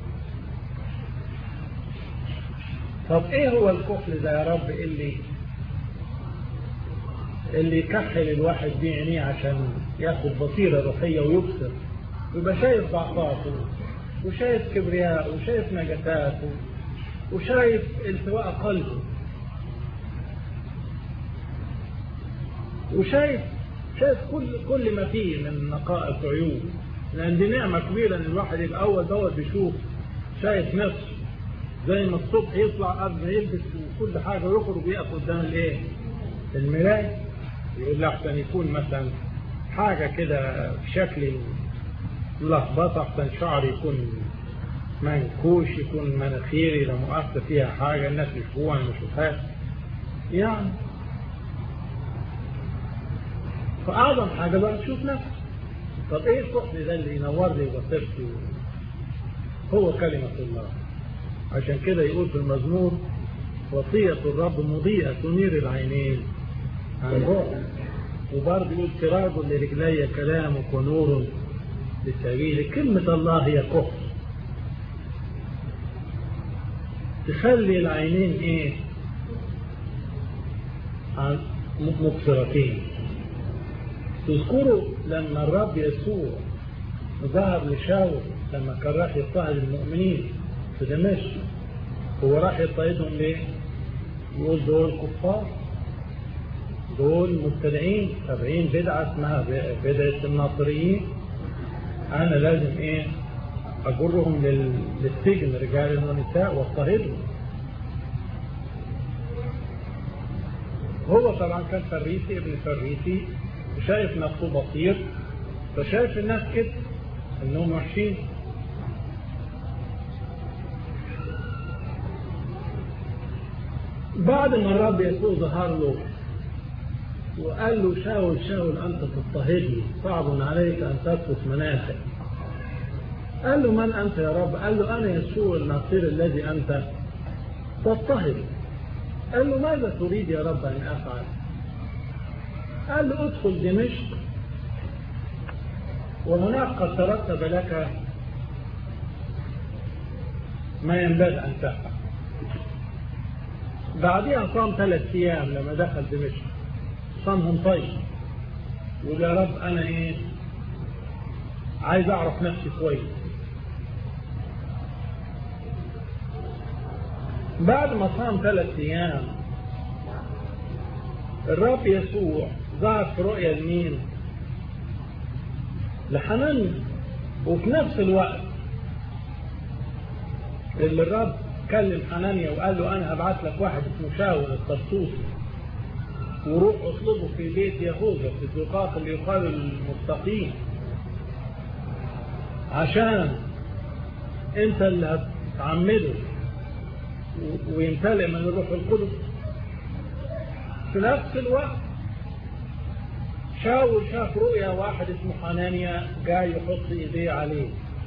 طب ايه هو الكحل ده يا رب اللي اللي يكحل الواحد بيه عينيه عشان ياخد بصيره روحيه ويبصر ويبقى شايف ضعفاته وشايف كبرياء وشايف نجاساته وشايف التواء قلبه وشايف شايف كل كل ما فيه من نقائص وعيوب لان دي نعمه كبيره ان الواحد يبقى اول باول بيشوف شايف نفسه زي ما الصبح يطلع قبل ما يلبس وكل حاجه ويخرج ويقف قدام الايه؟ المرايه يقول له احسن يكون مثلا حاجه كده بشكل ملخبطه احسن شعري يكون منكوش يكون مناخيري لو مؤثر فيها حاجه الناس يشوفوها انا ما اشوفهاش يعني فأعظم حاجة بقى تشوف نفسك طب ايه الكحل ده اللي ينور لي بصيرتي هو كلمة الله عشان كده يقول في المزمور وصية الرب مضيئة تنير العينين عن بعد وبرضه يقول سراج لرجلي كلامك ونور لسبيلك كلمة الله هي كحل تخلي العينين ايه مبصرتين تذكروا لما الرب يسوع ظهر لشاول لما كان راح يضطهد المؤمنين في دمشق هو راح يضطهدهم ليه؟ يقول دول كفار دول مبتدعين تابعين بدعة اسمها بدعة الناصريين أنا لازم إيه؟ أجرهم للسجن رجال ونساء واضطهدهم هو طبعا كان فريسي ابن فريسي وشايف نفسه بصير فشايف الناس كده انهم وحشين بعد ما الرب يسوع ظهر له وقال له شاول شاول أنت تضطهدني صعب عليك أن تسقط مناخك قال له من أنت يا رب قال له أنا يسوع الناصر الذي أنت تضطهد قال له ماذا تريد يا رب أن أفعل قال له ادخل دمشق وهناك قد ترتب لك ما ينبغي أن تفعل بعدها صام ثلاث أيام لما دخل دمشق صامهم طيب يقول يا رب أنا إيه عايز أعرف نفسي كويس بعد ما صام ثلاث أيام الرب يسوع ظهر في رؤيا لمين؟ لحنانيا وفي نفس الوقت اللي الرب كلم حنانيا وقال له انا هبعت لك واحد اسمه شاول الطرطوسي وروح اطلبه في بيت يهوذا في الزقاق اللي يقال المستقيم عشان انت اللي هتعمده ويمتلئ من الروح القدس في نفس الوقت شاول شاف رؤيا واحد اسمه حنانيا جاي يحط ايديه عليه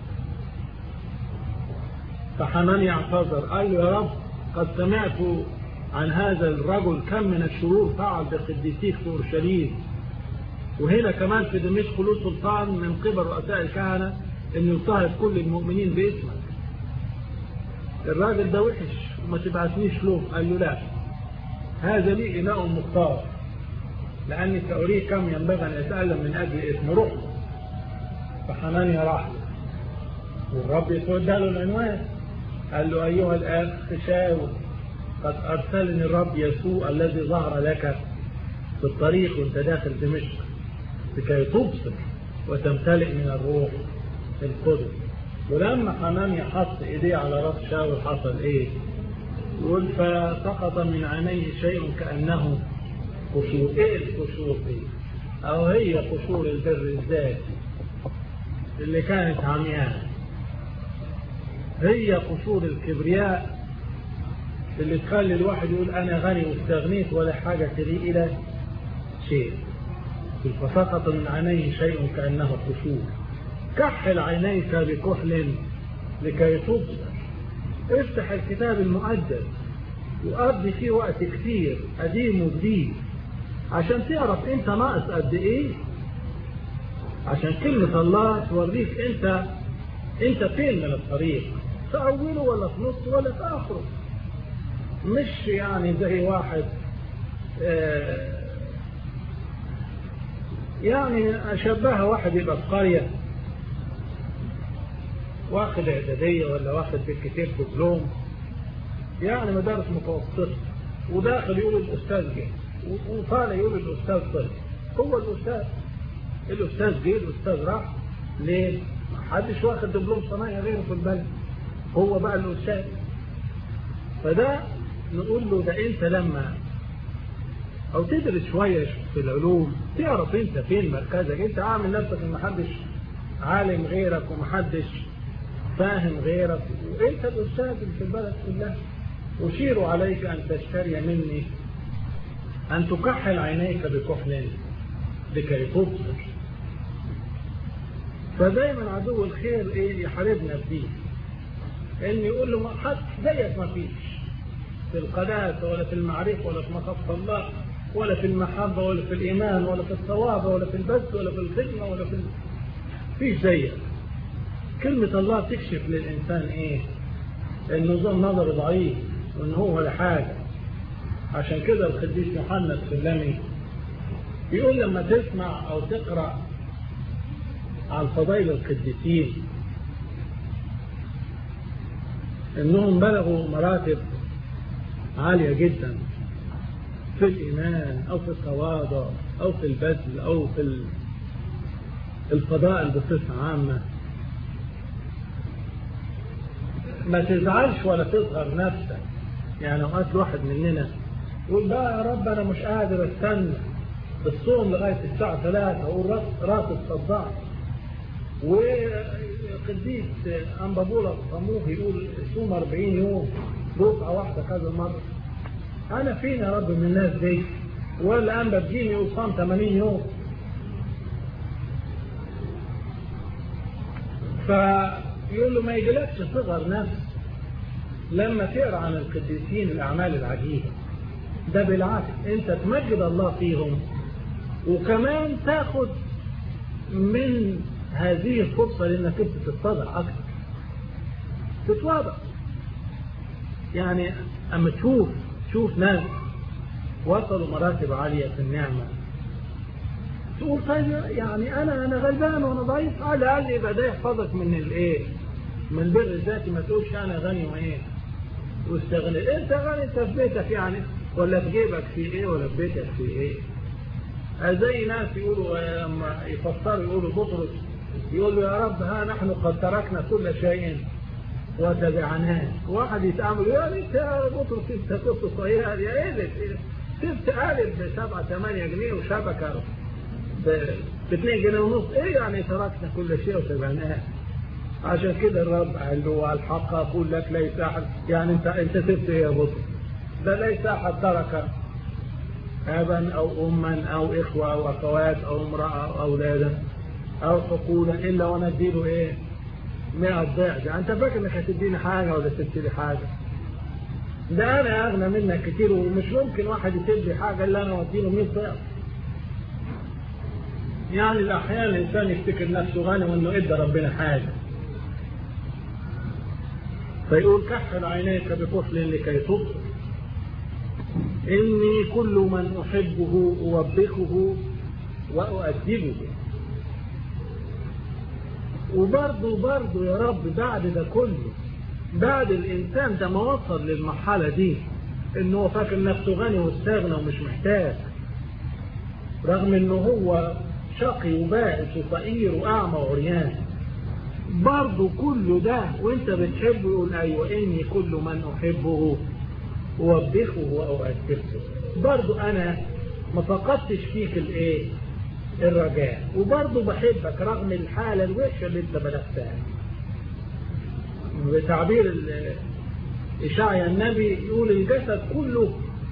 فحنانيا اعتذر قال له يا رب قد سمعت عن هذا الرجل كم من الشرور فعل بقديسيك في اورشليم وهنا كمان في دمشق له سلطان من قبل رؤساء الكهنه انه يضطهد كل المؤمنين باسمك الراجل ده وحش وما تبعتنيش له قال له لا هذا لي اناء مختار لاني ساريه كم ينبغي ان يتالم من اجل اسم روح فحنانيا راح والرب يسوع اداله العنوان قال له ايها الاخ شاول قد ارسلني الرب يسوع الذي ظهر لك في الطريق وانت داخل دمشق لكي تبصر وتمتلئ من الروح القدس ولما حنانيا حط ايديه على راس شاول حصل ايه؟ يقول فسقط من عينيه شيء كانه قشور ايه القشور دي؟ او هي قشور البر الذاتي اللي كانت عمياء هي قشور الكبرياء اللي تخلي الواحد يقول انا غني واستغنيت ولا حاجه تلي الى شيء فسقط من عينيه شيء كانه قشور كحل عينيك بكحل لكي تبصر افتح الكتاب المقدس وقضي فيه وقت كتير قديم وجديد عشان تعرف انت ناقص قد ايه عشان كلمة الله توريك انت انت فين من الطريق في اوله ولا في نصه ولا في اخره مش يعني زي واحد آه يعني اشبهها واحد يبقى في قريه واخد اعداديه ولا واخد بالكتير دبلوم يعني مدارس متوسطه وداخل يقول الاستاذ جه وطالع يقول الاستاذ طلع هو الاستاذ الاستاذ جه الاستاذ راح ليه؟ ما حدش واخد دبلوم صنايعي غيره في البلد هو بقى الاستاذ فده نقول له ده انت لما او تدرس شويه في العلوم تعرف انت فين مركزك انت عامل نفسك ان محدش عالم غيرك ومحدش فاهم غيرك وانت الاستاذ اللي في البلد كلها اشير عليك ان تشتري مني ان تكحل عينيك بكحل لكي تبصر فدايما عدو الخير ايه يحاربنا بدين ان يقول له ما حد زيك ما فيش في القداسه ولا في المعرفه ولا في مخافه الله ولا في المحبه ولا في الايمان ولا في الصواب ولا في البث ولا في الخدمه ولا في فيش زيك كلمة الله تكشف للإنسان إيه؟ النظام نظر ضعيف وإن هو ولا حاجة عشان كده القديس يوحنا السلمي يقول لما تسمع أو تقرأ عن فضائل القديسين إنهم بلغوا مراتب عالية جدا في الإيمان أو في التواضع أو في البذل أو في الفضائل بصفة عامة ما تزعلش ولا تصغر نفسك يعني اوقات الواحد مننا يقول بقى يا رب انا مش قادر استنى الصوم لغايه الساعه 3 اقول راس راس الصداع وقديس انبابولا صموخ يقول صوم 40 يوم رفعه واحده كذا مره انا فين يا رب من الناس دي ولا انبا بجيني يقول صام 80 يوم فيقول له ما يجيلكش صغر نفس لما تقرا عن القديسين الاعمال العجيبه ده بالعكس انت تمجد الله فيهم وكمان تاخد من هذه الفرصه لانك انت تتضع اكثر تتواضع يعني اما تشوف تشوف ناس وصلوا مراتب عاليه في النعمه تقول طيب يعني انا انا غلبان وانا ضعيف على الاقل يبقى ده يحفظك من الايه؟ من البر الذاتي ما تقولش انا غني وايه؟ واستغني انت غني انت في بيتك يعني ولا في جيبك في ايه ولا في بيتك في ايه؟ زي ناس يقولوا لما يفسروا يقولوا بطرس يقول له يا رب ها نحن قد تركنا كل شيء وتبعناه واحد يتعامل يا انت يا بطرس انت كنت صغير يا ايه سبت قالب ب 7 8 جنيه وشبكه ب 2 جنيه ونص ايه يعني تركنا كل شيء وتبعناه عشان كده الرب قال له الحق اقول لك ليس احد يعني انت انت سبت ايه يا بطرس ده ليس احد ترك ابا او اما او اخوه او اخوات او امراه او اولادا او حقولا الا وانا اديله ايه 100 ضعف يعني انت فاكر انك هتديني حاجه ولا سبت لي حاجه ده انا اغنى منك كتير ومش ممكن واحد يسيب لي حاجه الا انا واديله 100 ضعف يعني الاحيان الانسان يفتكر نفسه غني وانه ادى ربنا حاجه فيقول كحل عينيك بكحل لكي تبصر إني كل من أحبه أوبخه وأؤدبه وبرضه برضه يا رب بعد ده كله بعد الإنسان ده ما وصل للمرحلة دي إنه هو فاكر نفسه غني واستغنى ومش محتاج رغم إنه هو شقي وبائس وفقير وأعمى وعريان برضه كله ده وانت بتحبه يقول ايوه اني كل من احبه اوبخه واؤدبه برضه انا ما فقدتش فيك الايه الرجاء وبرضه بحبك رغم الحاله الوحشه اللي انت بلغتها بتعبير إشعيا النبي يقول الجسد كله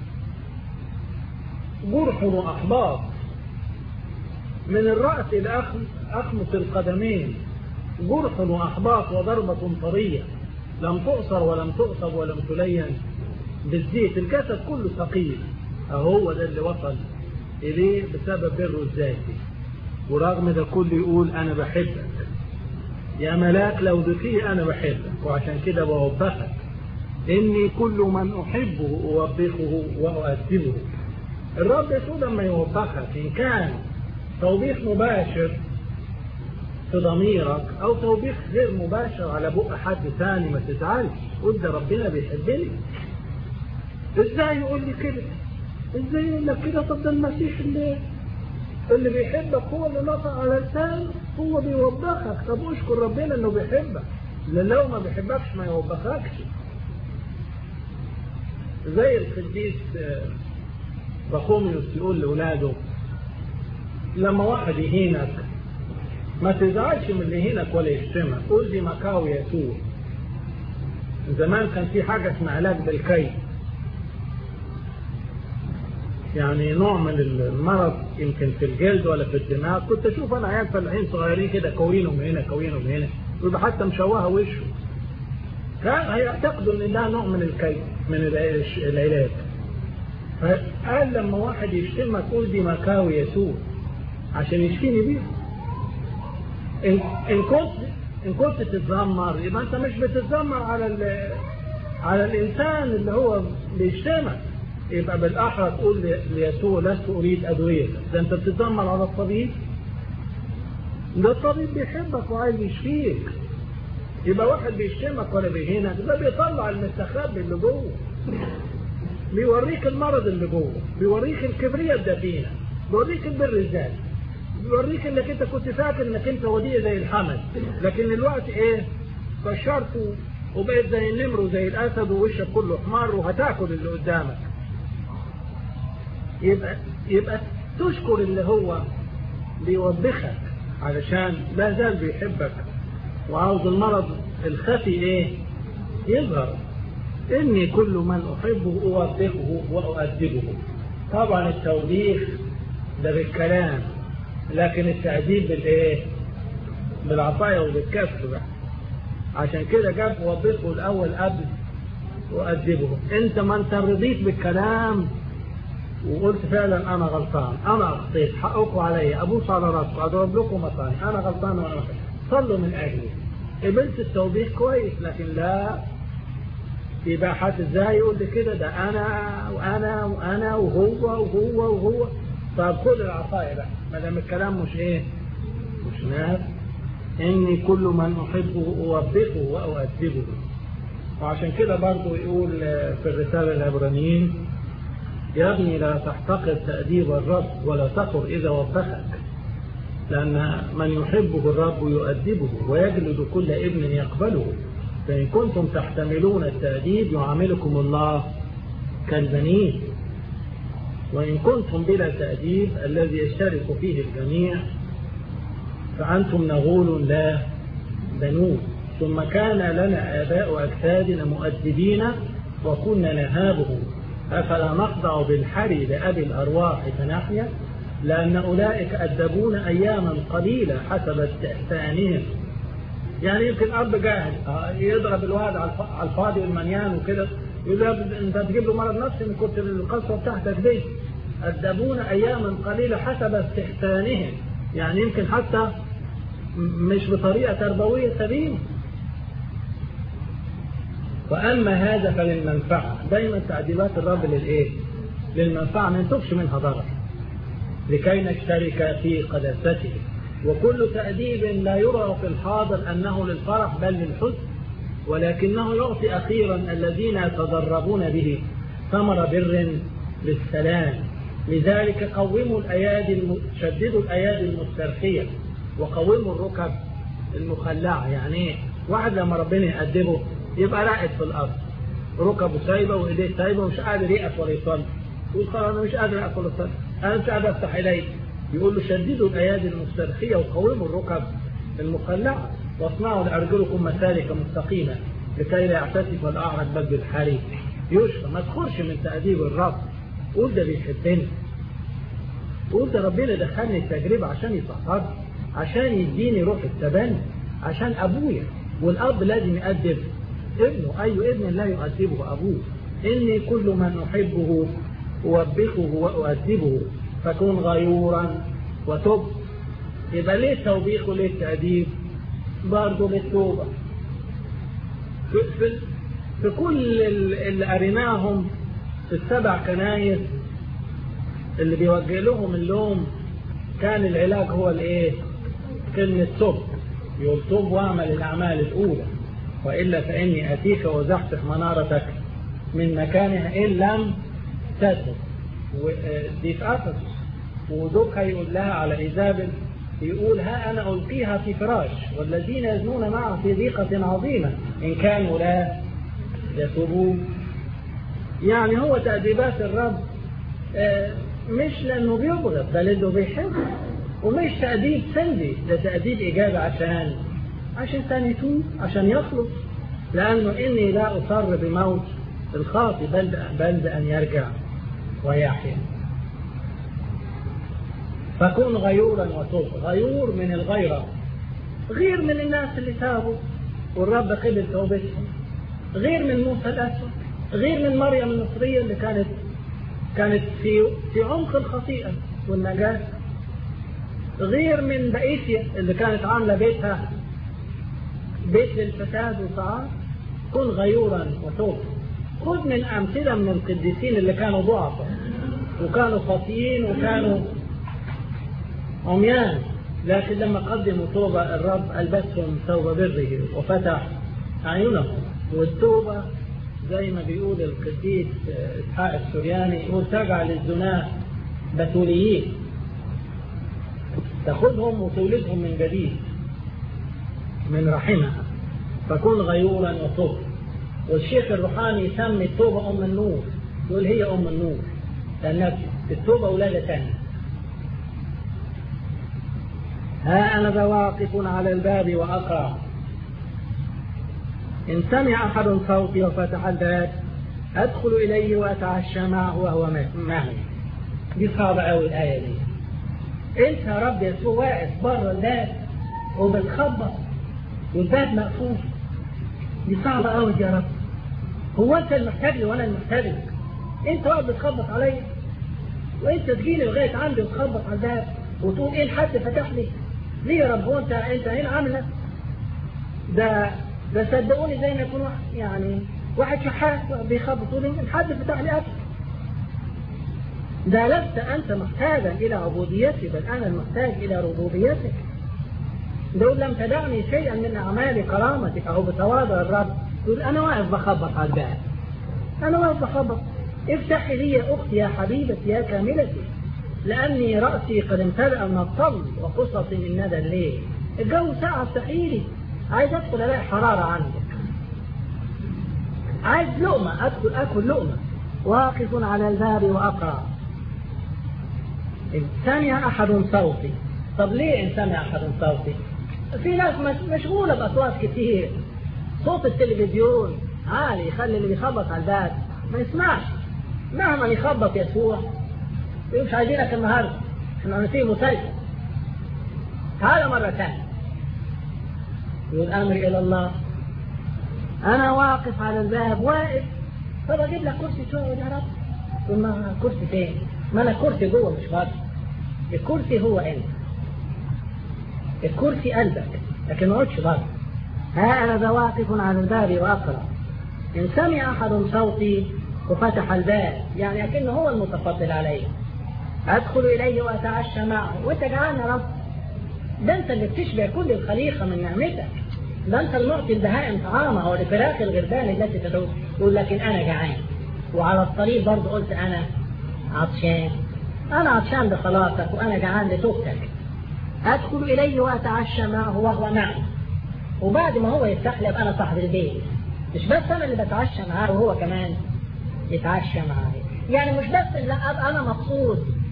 جرح وأحباط من الرأس إلى أخمص القدمين جرح وأحباط وضربة طرية لم تؤثر ولم تؤصب ولم تلين بالزيت الجسد كله ثقيل أهو ده اللي وصل إليه بسبب بره الذاتي ورغم ده كله يقول أنا بحبك يا ملاك لو دقيه أنا بحبك وعشان كده بوبخك إني كل من أحبه أوبخه وأؤدبه الرب يسوع لما يوبخك إن كان توبيخ مباشر في ضميرك او توبيخ غير مباشر على بق حد ثاني ما تزعلش قول ده ربنا بيحبني ازاي يقول لي كده ازاي يقول لك كده طب ده المسيح اللي اللي بيحبك هو اللي نطق على لسانه هو بيوبخك طب اشكر ربنا انه بيحبك لان لو ما بيحبكش ما يوبخكش زي القديس بخوميوس يقول لاولاده لما واحد يهينك ما تزعلش من اللي يهينك ولا يشتمك قول دي مكاوي يسوع زمان كان في حاجة اسمها علاج بالكي يعني نوع من المرض يمكن في الجلد ولا في الدماغ كنت اشوف انا عيال فلاحين صغيرين كده كوينهم هنا كوينهم هنا ويبقى حتى مشوهه وشه كان هيعتقدوا ان ده نوع من الكي من العلاج فقال لما واحد يشتمك قول دي مكاوي يسوع عشان يشفيني بيها إن, إن كنت إن كنت تتذمر يبقى أنت مش بتتذمر على على الإنسان اللي هو بيشتمك يبقى بالأحرى تقول ليسوع لست أريد أدوية ده أنت بتتذمر على الطبيب ده الطبيب بيحبك وعايز يشفيك يبقى واحد بيشتمك ولا بيهينك ده بيطلع المستخبي اللي جوه بيوريك المرض اللي جوه بيوريك الكبرياء الدفينه بيوريك البر الذاتي بيوريك انك انت كنت فاكر انك انت وديع زي الحمل لكن الوقت ايه كشرت وبقيت زي النمر وزي الاسد ووشك كله حمار وهتاكل اللي قدامك يبقى يبقى تشكر اللي هو بيوبخك علشان لا زال بيحبك وعاوز المرض الخفي ايه يظهر اني كل من احبه اوبخه واؤدبه طبعا التوبيخ ده بالكلام لكن التأديب بالايه بالعطايا وبالكف بقى عشان كده جاب وبخه الاول قبل وأدبه انت ما انت رضيت بالكلام وقلت فعلا انا غلطان انا اخطيت حقكم عليا ابوس على راسكم اضرب لكم مطاني انا غلطان وانا غلطان صلوا من اجلي قبلت التوبيخ كويس لكن لا يبقى حد ازاي يقول لي كده ده انا وانا وانا وهو وهو وهو طب كل العطايا بقى ما دام الكلام مش ايه مش نافع اني كل من احبه اوبخه واؤدبه وعشان كده برضه يقول في الرسالة العبرانيين يا ابني لا تحتقر تأديب الرب ولا تقر إذا وبخك لأن من يحبه الرب يؤدبه ويجلد كل ابن يقبله فإن كنتم تحتملون التأديب يعاملكم الله كالبنين وإن كنتم بلا تأديب الذي يشترك فيه الجميع فأنتم نغول لا بنون ثم كان لنا آباء أجسادنا مؤدبين وكنا نهابهم أفلا نخضع بالحري لأبي الأرواح فنحيا لأن أولئك أدبون أياما قليلة حسب استحسانهم يعني يمكن أب جاهل يضرب الواد على الفاضي والمنيان وكده يقول له أنت تجيب له مرض نفسي من كتر القسوة بتاعتك دي أدبون أياما قليلة حسب استحسانهم يعني يمكن حتى مش بطريقة تربوية سليمة وأما هذا فللمنفعة دايما تعديلات الرب للإيه؟ للمنفعة ما ينتجش منها ضرر لكي نشترك في قداسته وكل تأديب لا يرى في الحاضر أنه للفرح بل للحزن ولكنه يعطي أخيرا الذين يتدربون به ثمر بر للسلام لذلك قوموا الأيادي شددوا الأيادي المسترخية وقوموا الركب المخلعة يعني ايه؟ واحد لما ربنا يأدبه يبقى راقد في الارض ركبه سايبه وايديه سايبه ومش قادر يقف ولا يصلي يقول خلاص انا مش قادر اقف ولا اصلي انا مش قادر افتح ايدي يقول له شددوا الايادي المسترخيه وقوموا الركب المخلعه واصنعوا لارجلكم مسالك مستقيمه لكي لا يعتسف الاعرج بل بالحريق يشفى ما تخرش من تأديب الرب قول ده بيحبني قول ده ربنا دخلني التجربة عشان يطهرني عشان يديني روح التبني عشان ابويا والاب لازم يأدب ابنه أي ابن لا يؤدبه أبوه إني كل من أحبه أوبخه وأؤدبه فكن غيورا وتب يبقى ليه التوبيخ وليه التأديب برضه للتوبة في, في, في كل اللي قريناهم في السبع كنايس اللي بيوجه لهم اللوم كان العلاج هو الايه كلمة تب يقول تب واعمل الأعمال الأولى وإلا فإني أتيك وزحزح منارتك من مكانها إن لم تتب دي في أفسس ودوك هيقول لها على إيزابل يقول ها أنا ألقيها في فراش والذين يزنون معه في ضيقة عظيمة إن كانوا لا يتوبون يعني هو تأديبات الرب مش لأنه بيبغض بل إنه بيحب ومش تأديب سلبي ده تأديب إيجابي عشان عشان ثاني يتوب عشان يخلص لأنه إني لا أصر بموت الخاطي بل بل بأن يرجع ويحيا فكن غيورا وتوب غيور من الغيرة غير من الناس اللي تابوا والرب قبل توبتهم غير من موسى الأسود غير من مريم المصرية اللي كانت كانت في في عمق الخطيئة والنجاسة غير من بائسيا اللي كانت عاملة بيتها بيت للفساد والطعام كن غيورا وتوب خذ من أمثلة من القديسين اللي كانوا ضعفاء وكانوا خاطئين وكانوا عميان لكن لما قدموا توبة الرب ألبسهم ثوب بره وفتح أعينهم والتوبة زي ما بيقول القديس إسحاق السورياني يقول تجعل الزناة بتوليين تاخذهم وتولدهم من جديد من رحمها فكن غيورا وتوب والشيخ الروحاني يسمي التوبة أم النور يقول هي أم النور لأنها التوبة ولادة ثانية ها أنا ذا واقف على الباب وأقرأ إن سمع أحد صوتي وفتح الباب أدخل إليه وأتعشى معه وهو معي دي صعبة أوي الآية دي أنت يا رب يسوع واقف بره الباب وبتخبط والباب مقفول دي صعبة أوي دي يا رب هو أنت المحتاج لي وأنا المحتاج لك أنت واقف بتخبط عليا وأنت تجيني لغاية عندي وتخبط على الباب وتقول إيه الحد فتح لي ليه يا رب هو أنت أنت هنا عاملة ده ده صدقوني زي ما يكون واحد يعني واحد شحات بيخبط يقول الحد فتح لي أكل ده لست أنت محتاجا إلى عبوديتي بل أنا المحتاج إلى ربوبيتك لو لم تدعني شيئا من أعمال كرامتك أو بتواضع الرب تقول أنا واقف بخبط على الباب أنا واقف بخبط افتحي لي يا أختي يا حبيبتي يا كاملتي لأني رأسي قد امتلأ من الطل وقصصي من ندى الليل الجو ساعة افتحيلي عايز أدخل ألاقي حرارة عندك عايز لقمة أدخل أكل لقمة واقف على الباب وأقرأ إن سمع أحد صوتي طب ليه إن سمع أحد صوتي في ناس مشغولة بأصوات كتير صوت التلفزيون عالي يخلي اللي بيخبط على الباب ما يسمعش مهما يخبط يسوع مش عايزينك النهارده احنا في مسلسل تعالى مرة ثانية يقول أمري إلى الله أنا واقف على الباب واقف طب أجيب لك كرسي شوية يا رب يقول ما كرسي فين؟ ما أنا كرسي جوه مش بره الكرسي هو أنت الكرسي قلبك لكن ما قلتش بره ها أنا ذا واقف على الباب وأقرأ إن سمع أحد صوتي وفتح الباب يعني أكنه هو المتفضل علي أدخل إليه وأتعشى معه وأنت جعان يا رب ده أنت اللي بتشبع كل الخليقة من نعمتك ده أنت المعطي البهائم طعامها ولفراخ الغربان التي تدعو يقول لكن أنا جعان وعلى الطريق برضه قلت أنا عطشان أنا عطشان بخلاصك وأنا جعان لتوبتك أدخل إليه وأتعشى معه وهو معي وبعد ما هو يفتح لي أبقى أنا صاحب البيت مش بس أنا اللي بتعشى معاه وهو كمان يتعشى معايا يعني مش بس لا أبقى أنا مبسوط